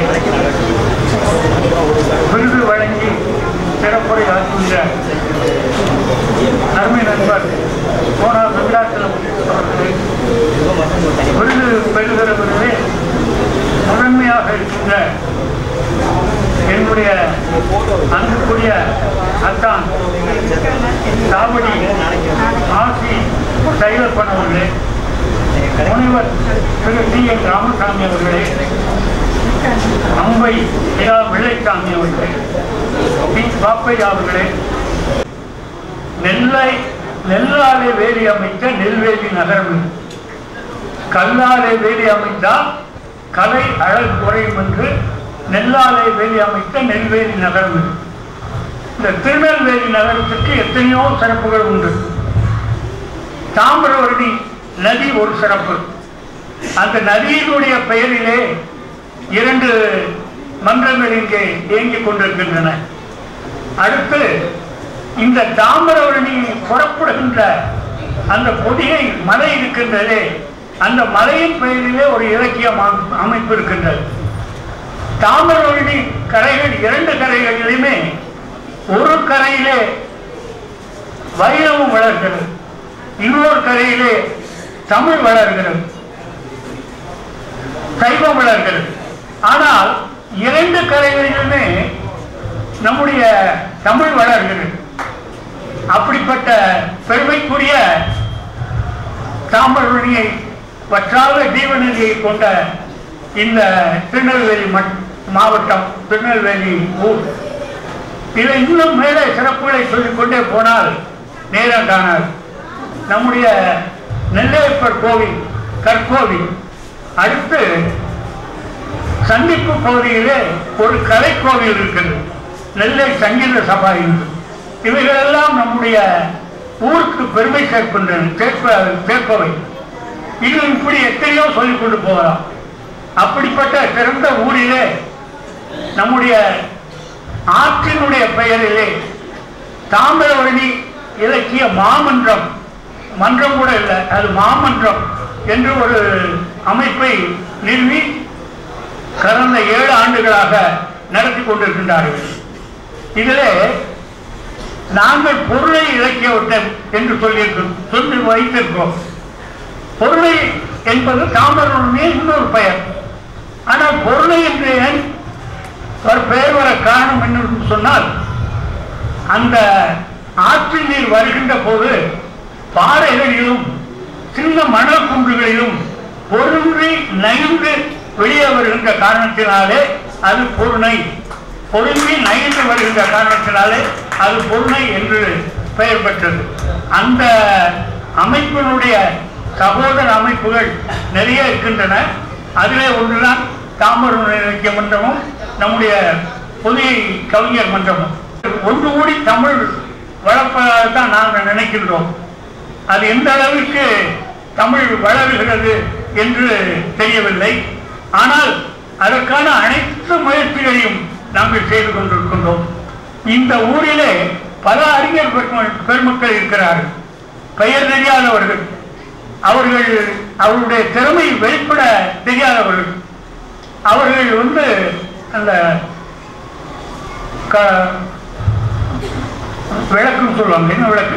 விருது வழங்கி சிறப்புரை ஆற்றுகின்ற அருமை நண்பர் போனா வெங்கடாச்சலம் அவர்களை விருது பெறுகிறவர்களே முதன்மையாக இருக்கின்ற என்னுடைய அன்புக்குரிய அத்தான் சாவடி ஆசி சைவப்பன் அவர்களே முனைவர் திரு டி என் ராமசாமி அவர்களே அம்பை இரா வெள்ளைசாமி அவர்களே பி பாப்பையா அவர்களே நெல்லை நெல்லாலே வேலி அமைத்த நெல்வேலி நகரம் இது. கல்லாலே வேலி அமைத்தால் கலை அழகு குறையும் என்று நெல்லாலை வேலி அமைத்த நெல்வேலி நகரம் இது. இந்த திருநெல்வேலி நகரத்துக்கு எத்தனையோ சிறப்புகள் உண்டு தாமிரவரணி நதி ஒரு சிறப்பு அந்த நதியினுடைய பெயரிலே இரண்டு மன்றங்கள் இங்கே இயங்கிக் கொண்டிருக்கின்றன அடுத்து இந்த தாமிரவரணி புறப்படுகின்ற அந்த பொதிகை மலை இருக்கின்றதே அந்த மலையின் பெயரிலே ஒரு இலக்கிய அமை- அமைப்பு இருக்கின்றது தாமிரவரணி கரைகள் இரண்டு கரைகளிலுமே ஒரு கரையிலே வைரவம் வளர்கிறது இன்னொரு கரையிலே தமிழ் வளர்கிறது சைவம் வளர்கிறது ஆனால் இரண்டு கரைகளிலுமே நம்முடைய தமிழ் வளர்கிறது அப்படிப்பட்ட பெருமைக்குரிய தாமிரவணியை வற்றாத ஜீவநிலையை கொண்ட இந்த திருநெல்வேலி மட்- மாவட்டம் திருநெல்வேலி ஊர் இதை இன்னும் மேலே சிறப்புகளை சொல்லிக்கொண்டே போனால் நேரம் காணாது நம்முடைய நெல்லையப்பர் கோவில் கற்கோவில் அடுத்து சந்திப்பு பகுதியிலே ஒரு கலைக்கோவில் இருக்கிறது நெல்லை சங்கீத சபா என்று இவைகளெல்லாம் நம்முடைய ஊருக்கு பெருமை சேர்க்கின்றன சேர்ப்ப சேர்ப்பவை இது இப்படி எத்தனையோ சொல்லிக் கொண்டு போகலாம் அப்படிப்பட்ட சிறந்த ஊரிலே நம்முடைய ஆற்றினுடைய பெயரிலே தாமிரவரணி இலக்கிய மாமன்றம் மன்றம் கூட இல்லை அது மாமன்றம் என்று ஒரு அமைப்பை நிறுவி கடந்த ஏழு ஆண்டுகளாக நடத்தி கொண்டிருக்கின்றார்கள் இதிலே நாங்கள் பொருளை இலக்கிய விட்டம் என்று சொல்லியிருக்கிறோம் சொல்லி வைத்திருக்கிறோம் பொருளை என்பது தாமிரவரணிய இன்னொரு பெயர் ஆனால் பொருளை என்று ஏன் ஒரு பெயர் வர காரணம் என்ன சொன்னால் அந்த ஆற்றில் நீர் வருகின்ற போது பாறைகளிலும் சின்ன மணல் குன்றுகளிலும் பொருந்தி நைந்து வெளியே வருகின்ற காரணத்தினாலே அது பொருணை பொருந்தி நைந்து வருகின்ற காரணத்தினாலே அது பொருணை என்று பெயர் பெற்றது அந்த அமைப்பினுடைய சகோதர அமைப்புகள் நிறைய இருக்கின்றன அதிலே ஒன்றுதான் தாமரை இலக்கிய மன்றமும் நம்முடைய புதிய கவிஞர் மன்றமும் ஒன்று கூடி தமிழ் வளர்ப்பதாக தான் நாங்கள் நினைக்கின்றோம் அது எந்த அளவிற்கு தமிழ் வளர்கிறது என்று தெரியவில்லை ஆனால் அதற்கான அனைத்து முயற்சிகளையும் நாங்கள் செய்து கொண்டிருக்கின்றோம் இந்த ஊரிலே பல அறிஞர் பெரும- பெருமக்கள் இருக்கிறார்கள் பெயர் தெரியாதவர்கள் அவர்கள் அவருடைய திறமை வெளிப்பட தெரியாதவர்கள் அவர்கள் வந்து அந்த க- விளக்குன்னு சொல்லுவாங்க என்ன விளக்கு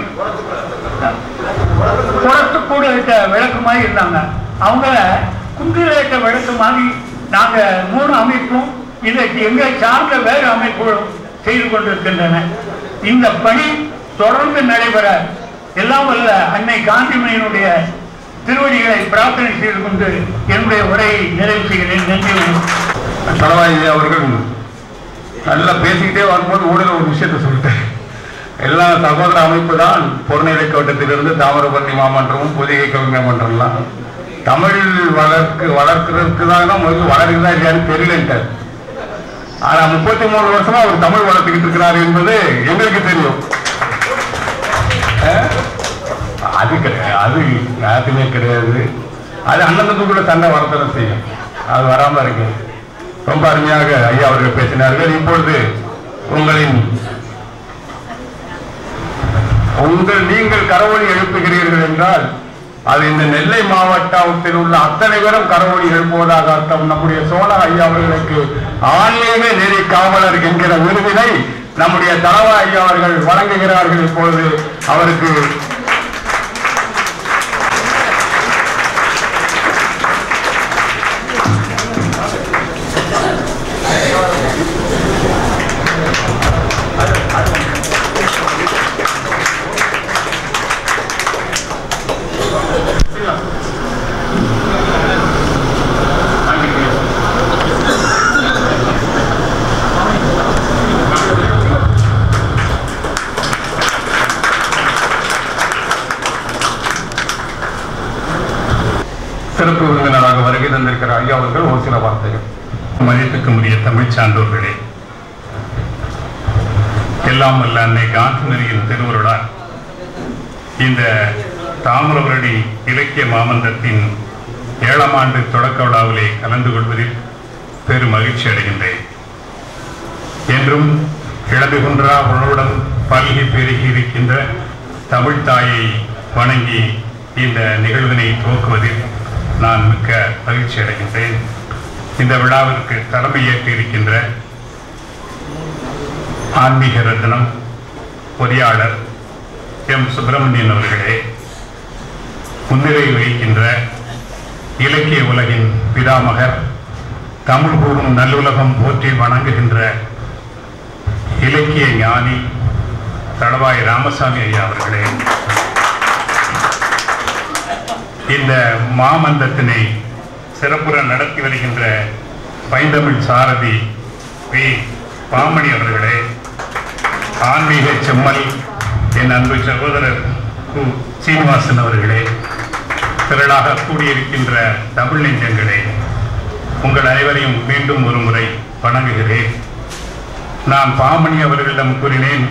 குளத்து கூட இட்ட விளக்கு மாதிரி இருந்தாங்க அவங்க குன்றில் இட்ட விளக்கு மாதிரி நாங்க மூணு அமைப்பும் இதை எங்களை சார்ந்த வேறு அமைப்புகளும் செய்து கொண்டிருக்கின்றன இந்த பணி தொடர்ந்து நடைபெற எல்லாம் வல்ல அன்னை காந்திமணியினுடைய திருவடிகளை பிரார்த்தனை செய்து கொண்டு என்னுடைய உரையை நிறைவு செய்கிறேன் நன்றி வணக்கம். தளவாய் அவர்கள் நல்லா பேசிக்கிட்டே வரும்போது ஊடல ஒரு விஷயத்தை சொல்லிட்டேன் எல்லா சகோதர அமைப்பு தான் பொருநிலை கோட்டத்திலிருந்து தாமிரபரணி மாமன்றமும் புதிய கவிஞர் மன்றம்லாம் தமிழ் வளர்க்கு வளர்க்கறதுக்கு தான் முதல்ல வளருதா இல்லையான்னு தெரியலன்ட்டார் ஆனா முப்பத்தி மூணு வருஷமா அவர் தமிழ் வளர்த்துக்கிட்டு இருக்கிறார் என்பது எங்களுக்கு தெரியும் அஹ்? அது கிடையாது அது யாருக்குமே கிடையாது அது அண்ணனுக்குள்ள சண்டை வரத்தான் செய்யும் அது வராம இருக்கு ரொம்ப அருமையாக ஐயா அவர்கள் பேசினார்கள் இப்பொழுது உங்களின் உங்கள் நீங்கள் கரவொலி எழுப்புகிறீர்கள் என்றால் அது இந்த நெல்லை மாவட்டத்தில் உள்ள அத்தனை பேரும் கரவொலி எழுப்புவதாக அர்த்தம் நம்முடைய சோழ ஐயா அவர்களுக்கு ஆன்மீக நெறி காவலர் என்கிற விருதினை நம்முடைய தலவா ஐயா அவர்கள் வழங்குகிறார்கள் இப்பொழுது அவருக்கு சிறப்பு விருந்தினராக வருகை தந்திருக்கிற ஐயா அவர்கள் ஒரு சில வார்த்தைகள் மதிப்புக்குரிய தமிழ் சான்றோர்களே எல்லாம் வல்ல அன்னை காந்திமதியின் திருவுருளால் இந்த தாமிரபரணி இலக்கிய மாமன்றத்தின் ஏழாம் ஆண்டு தொடக்க விழாவிலே கலந்து கொள்வதில் பெரும் மகிழ்ச்சி அடைகின்றேன் என்றும் இழந்து குன்றா உணவுடன் பல்கி பெருகி இருக்கின்ற தமிழ் தாயை வணங்கி இந்த நிகழ்வினை துவக்குவதில் நான் மிக்க மகிழ்ச்சி அடைகின்றேன் இந்த விழாவிற்கு தலைமையேற்று இருக்கின்ற ஆன்மீக ரத்னம் பொறியாளர் எம் சுப்பிரமணியன் அவர்களே முன்னிலை வகிக்கின்ற இலக்கிய உலகின் பிதாமகர் தமிழ் கூறும் நல்லுலகம் போற்றி வணங்குகின்ற இலக்கிய ஞானி தளவாய் ராமசாமி ஐயா அவர்களே இந்த மாமன்றத்தினை சிறப்புற நடத்தி வருகின்ற பைந்தமிழ் சாரதி வி பாமணி அவர்களே ஆன்மீக செம்மல் என் அன்பு சகோதரர் கு சீனிவாசன் அவர்களே திரளாக கூடியிருக்கின்ற தமிழ் நெஞ்சங்களே உங்கள் அனைவரையும் மீண்டும் ஒரு முறை வணங்குகிறேன் நான் பாமணி அவர்களிடம் கூறினேன்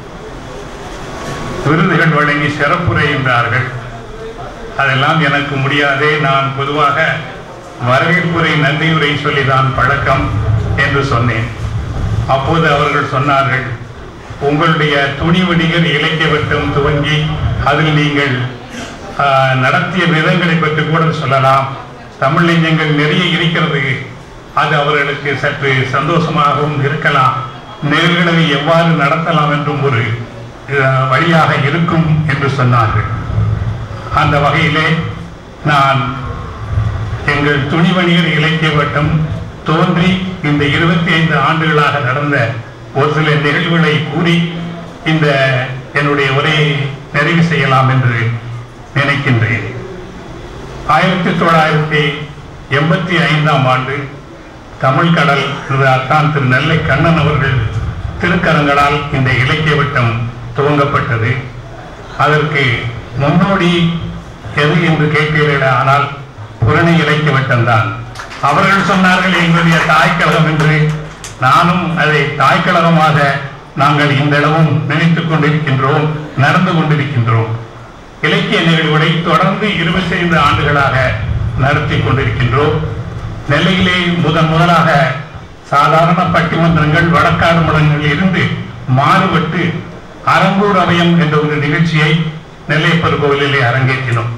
விருதுகள் வழங்கி சிறப்புரை என்றார்கள் அதெல்லாம் எனக்கு முடியாதே நான் பொதுவாக வரவேற்புரை நன்றியுரை சொல்லிதான் பழக்கம் என்று சொன்னேன் அப்போது அவர்கள் சொன்னார்கள் உங்களுடைய துணி வணிகர் இலக்கிய வட்டம் துவங்கி அதில் நீங்கள் ஆஹ், நடத்திய விதங்களை பற்றி கூட சொல்லலாம் தமிழ் நெஞ்சங்கள் நிறைய இருக்கிறது அது அவர்களுக்கு சற்று சந்தோஷமாகவும் இருக்கலாம் நிகழ்களை எவ்வாறு நடத்தலாம் என்றும் ஒரு ஆஹ், வழியாக இருக்கும் என்று சொன்னார்கள் அந்த வகையிலே நான் எங்கள் துணி வணிகர் இலக்கிய வட்டம் தோன்றி இந்த இருபத்தி ஐந்து ஆண்டுகளாக நடந்த ஒரு சில நிகழ்வுகளை கூறி இந்த என்னுடைய உரையை நிறைவு செய்யலாம் என்று நினைக்கின்றேன் ஆயிரத்தி தொள்ளாயிரத்தி எண்பத்தி ஐந்தாம் ஆண்டு தமிழ் கடல் திரு அத்தான் திரு நெல்லை கண்ணன் அவர்கள் திருக்கரங்களால் இந்த இலக்கிய வட்டம் துவங்கப்பட்டது அதற்கு முன்னோடி எது என்று கேட்கிறீர்கள் ஆனால் புரணி இலக்கிய வட்டம்தான் அவர்கள் சொன்னார்கள் எங்களுடைய தாய்க்கழகம் என்று நானும் அதை தாய்க்கழகமாக நாங்கள் இந்த அளவும் நினைத்துக் கொண்டிருக்கின்றோம் நடந்து கொண்டிருக்கின்றோம் இலக்கிய நிகழ்வுகளை தொடர்ந்து இருபத்தி ஐந்து ஆண்டுகளாக நடத்தி கொண்டிருக்கின்றோம் நெல்லையிலே முதன் முதலாக சாதாரண பட்டிமன்றங்கள் வழக்காடு மடங்களில் இருந்து மாறுபட்டு அரங்கூர் அவயம் என்ற ஒரு நிகழ்ச்சியை நெல்லை பெருங்கோவிலிலே அரங்கேற்றினோம்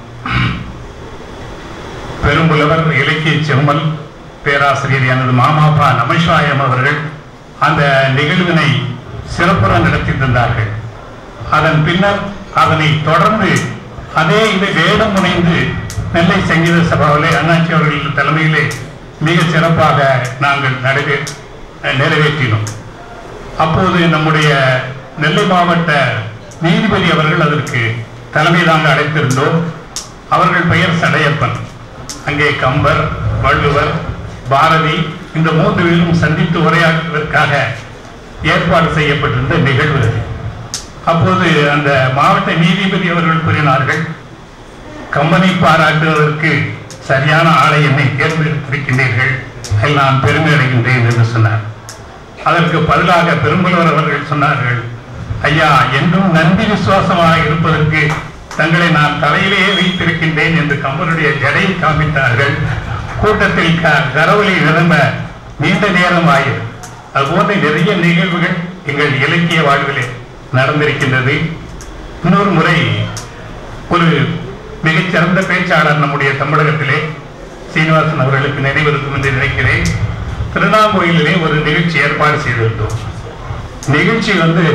பெரும்புலவர் இலக்கிய செம்மல் பேராசிரியர் எனது மாமாப்பா நமசிவாயம் அவர்கள் அந்த நிகழ்வினை சிறப்புற நடத்தி தந்தார்கள் அதன் பின்னர் அதனை தொடர்ந்து அதே இதை வேடம் முனைந்து நெல்லை சங்கீத சபாவிலே அண்ணாச்சி அவர்கள் தலைமையிலே மிக சிறப்பாக நாங்கள் நடைபெ நிறைவேற்றினோம் அப்போது நம்முடைய நெல்லை மாவட்ட நீதிபதி அவர்கள் அதற்கு தலைமை தாங்க அழைத்திருந்தோம் அவர்கள் பெயர் சடையப்பன் அங்கே கம்பர் வள்ளுவர் பாரதி இந்த மூன்று பேரும் சந்தித்து உரையாற்றுவதற்காக ஏற்பாடு செய்யப்பட்டிருந்த நிகழ்வு அது. அப்போது அந்த மாவட்ட நீதிபதி அவர்கள் கூறினார்கள் கம்பனை பாராட்டுவதற்கு சரியான ஆளை என்னை தேர்ந்தெடுத்திருக்கின்றீர்கள் அதில் நான் பெருமை அடைகின்றேன் என்று சொன்னார் அதற்கு பதிலாக பெரும்புலவர் அவர்கள் சொன்னார்கள் ஐயா என்றும் நன்றி விசுவாசமாக இருப்பதற்கு தங்களை நான் தலையிலேயே வைத்திருக்கின்றேன் என்று கம்பனுடைய ஜடையை காண்பித்தார்கள் கூட்டத்தில் க- கரவொலி நிரம்ப நீண்ட நேரம் ஆயிரு அதுபோன்ற நிறைய நிகழ்வுகள் எங்கள் இலக்கிய வாழ்விலே நடந்திருக்கின்றது இன்னொரு முறை ஒரு மிகச்சிறந்த பேச்சாளர் நம்முடைய தமிழகத்திலே சீனிவாசன் அவர்களுக்கு நினைவிருக்கும் என்று நினைக்கிறேன் திருநாங்கோயிலிலே ஒரு நிகழ்ச்சி ஏற்பாடு செய்திருந்தோம் நிகழ்ச்சி வந்து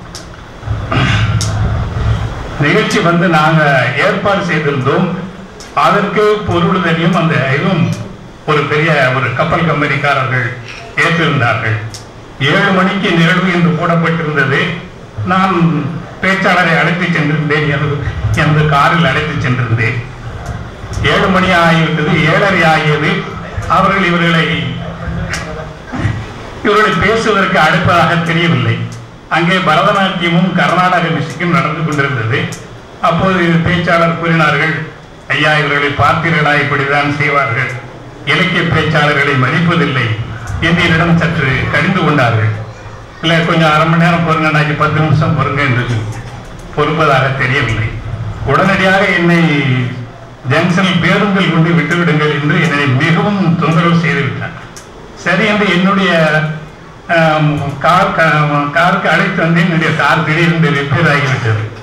நிகழ்ச்சி வந்து நாங்க ஏற்பாடு செய்திருந்தோம் அதற்கு பொருளுதலியும் அந்த இதுவும் ஒரு பெரிய ஒரு கப்பல் கம்பெனிக்காரர்கள் ஏற்றிருந்தார்கள் ஏழு மணிக்கு நிகழ்வு என்று போடப்பட்டிருந்தது நான் பேச்சாளரை அழைத்து சென்றிருந்தேன் எனது எனது காரில் அழைத்து சென்றிருந்தேன் ஏழு மணி ஆகிவிட்டது ஏழரை ஆகியது அவர்கள் இவர்களை இவர்களை பேசுவதற்கு அழைப்பதாக தெரியவில்லை அங்கே பரதநாட்டியமும் கர்நாடக மியூசிக்கும் நடந்து கொண்டிருந்தது அப்போது பேச்சாளர் கூறினார்கள் ஐயா இவர்களை பார்த்தீர்களா இப்படிதான் செய்வார்கள் இலக்கிய பேச்சாளர்களை மதிப்பதில்லை என்று என்னிடம் சற்று கடிந்து கொண்டார்கள் இல்லை கொஞ்சம் அரை மணி நேரம் பொறுங்க நாளைக்கு பத்து நிமிஷம் பொறுங்க என்று பொறுப்பதாக தெரியவில்லை உடனடியாக என்னை ஜங்ஷனில் பேருந்தில் கொண்டு விட்டுவிடுங்கள் என்று என்னை மிகவும் தொந்தரவு செய்து விட்டார் சரி என்று என்னுடைய ஆம், கார் க- காருக்கு அழைத்து வந்தேன் என்னுடைய கார் திடீரென்று ரிப்பேர் ஆகிவிட்டது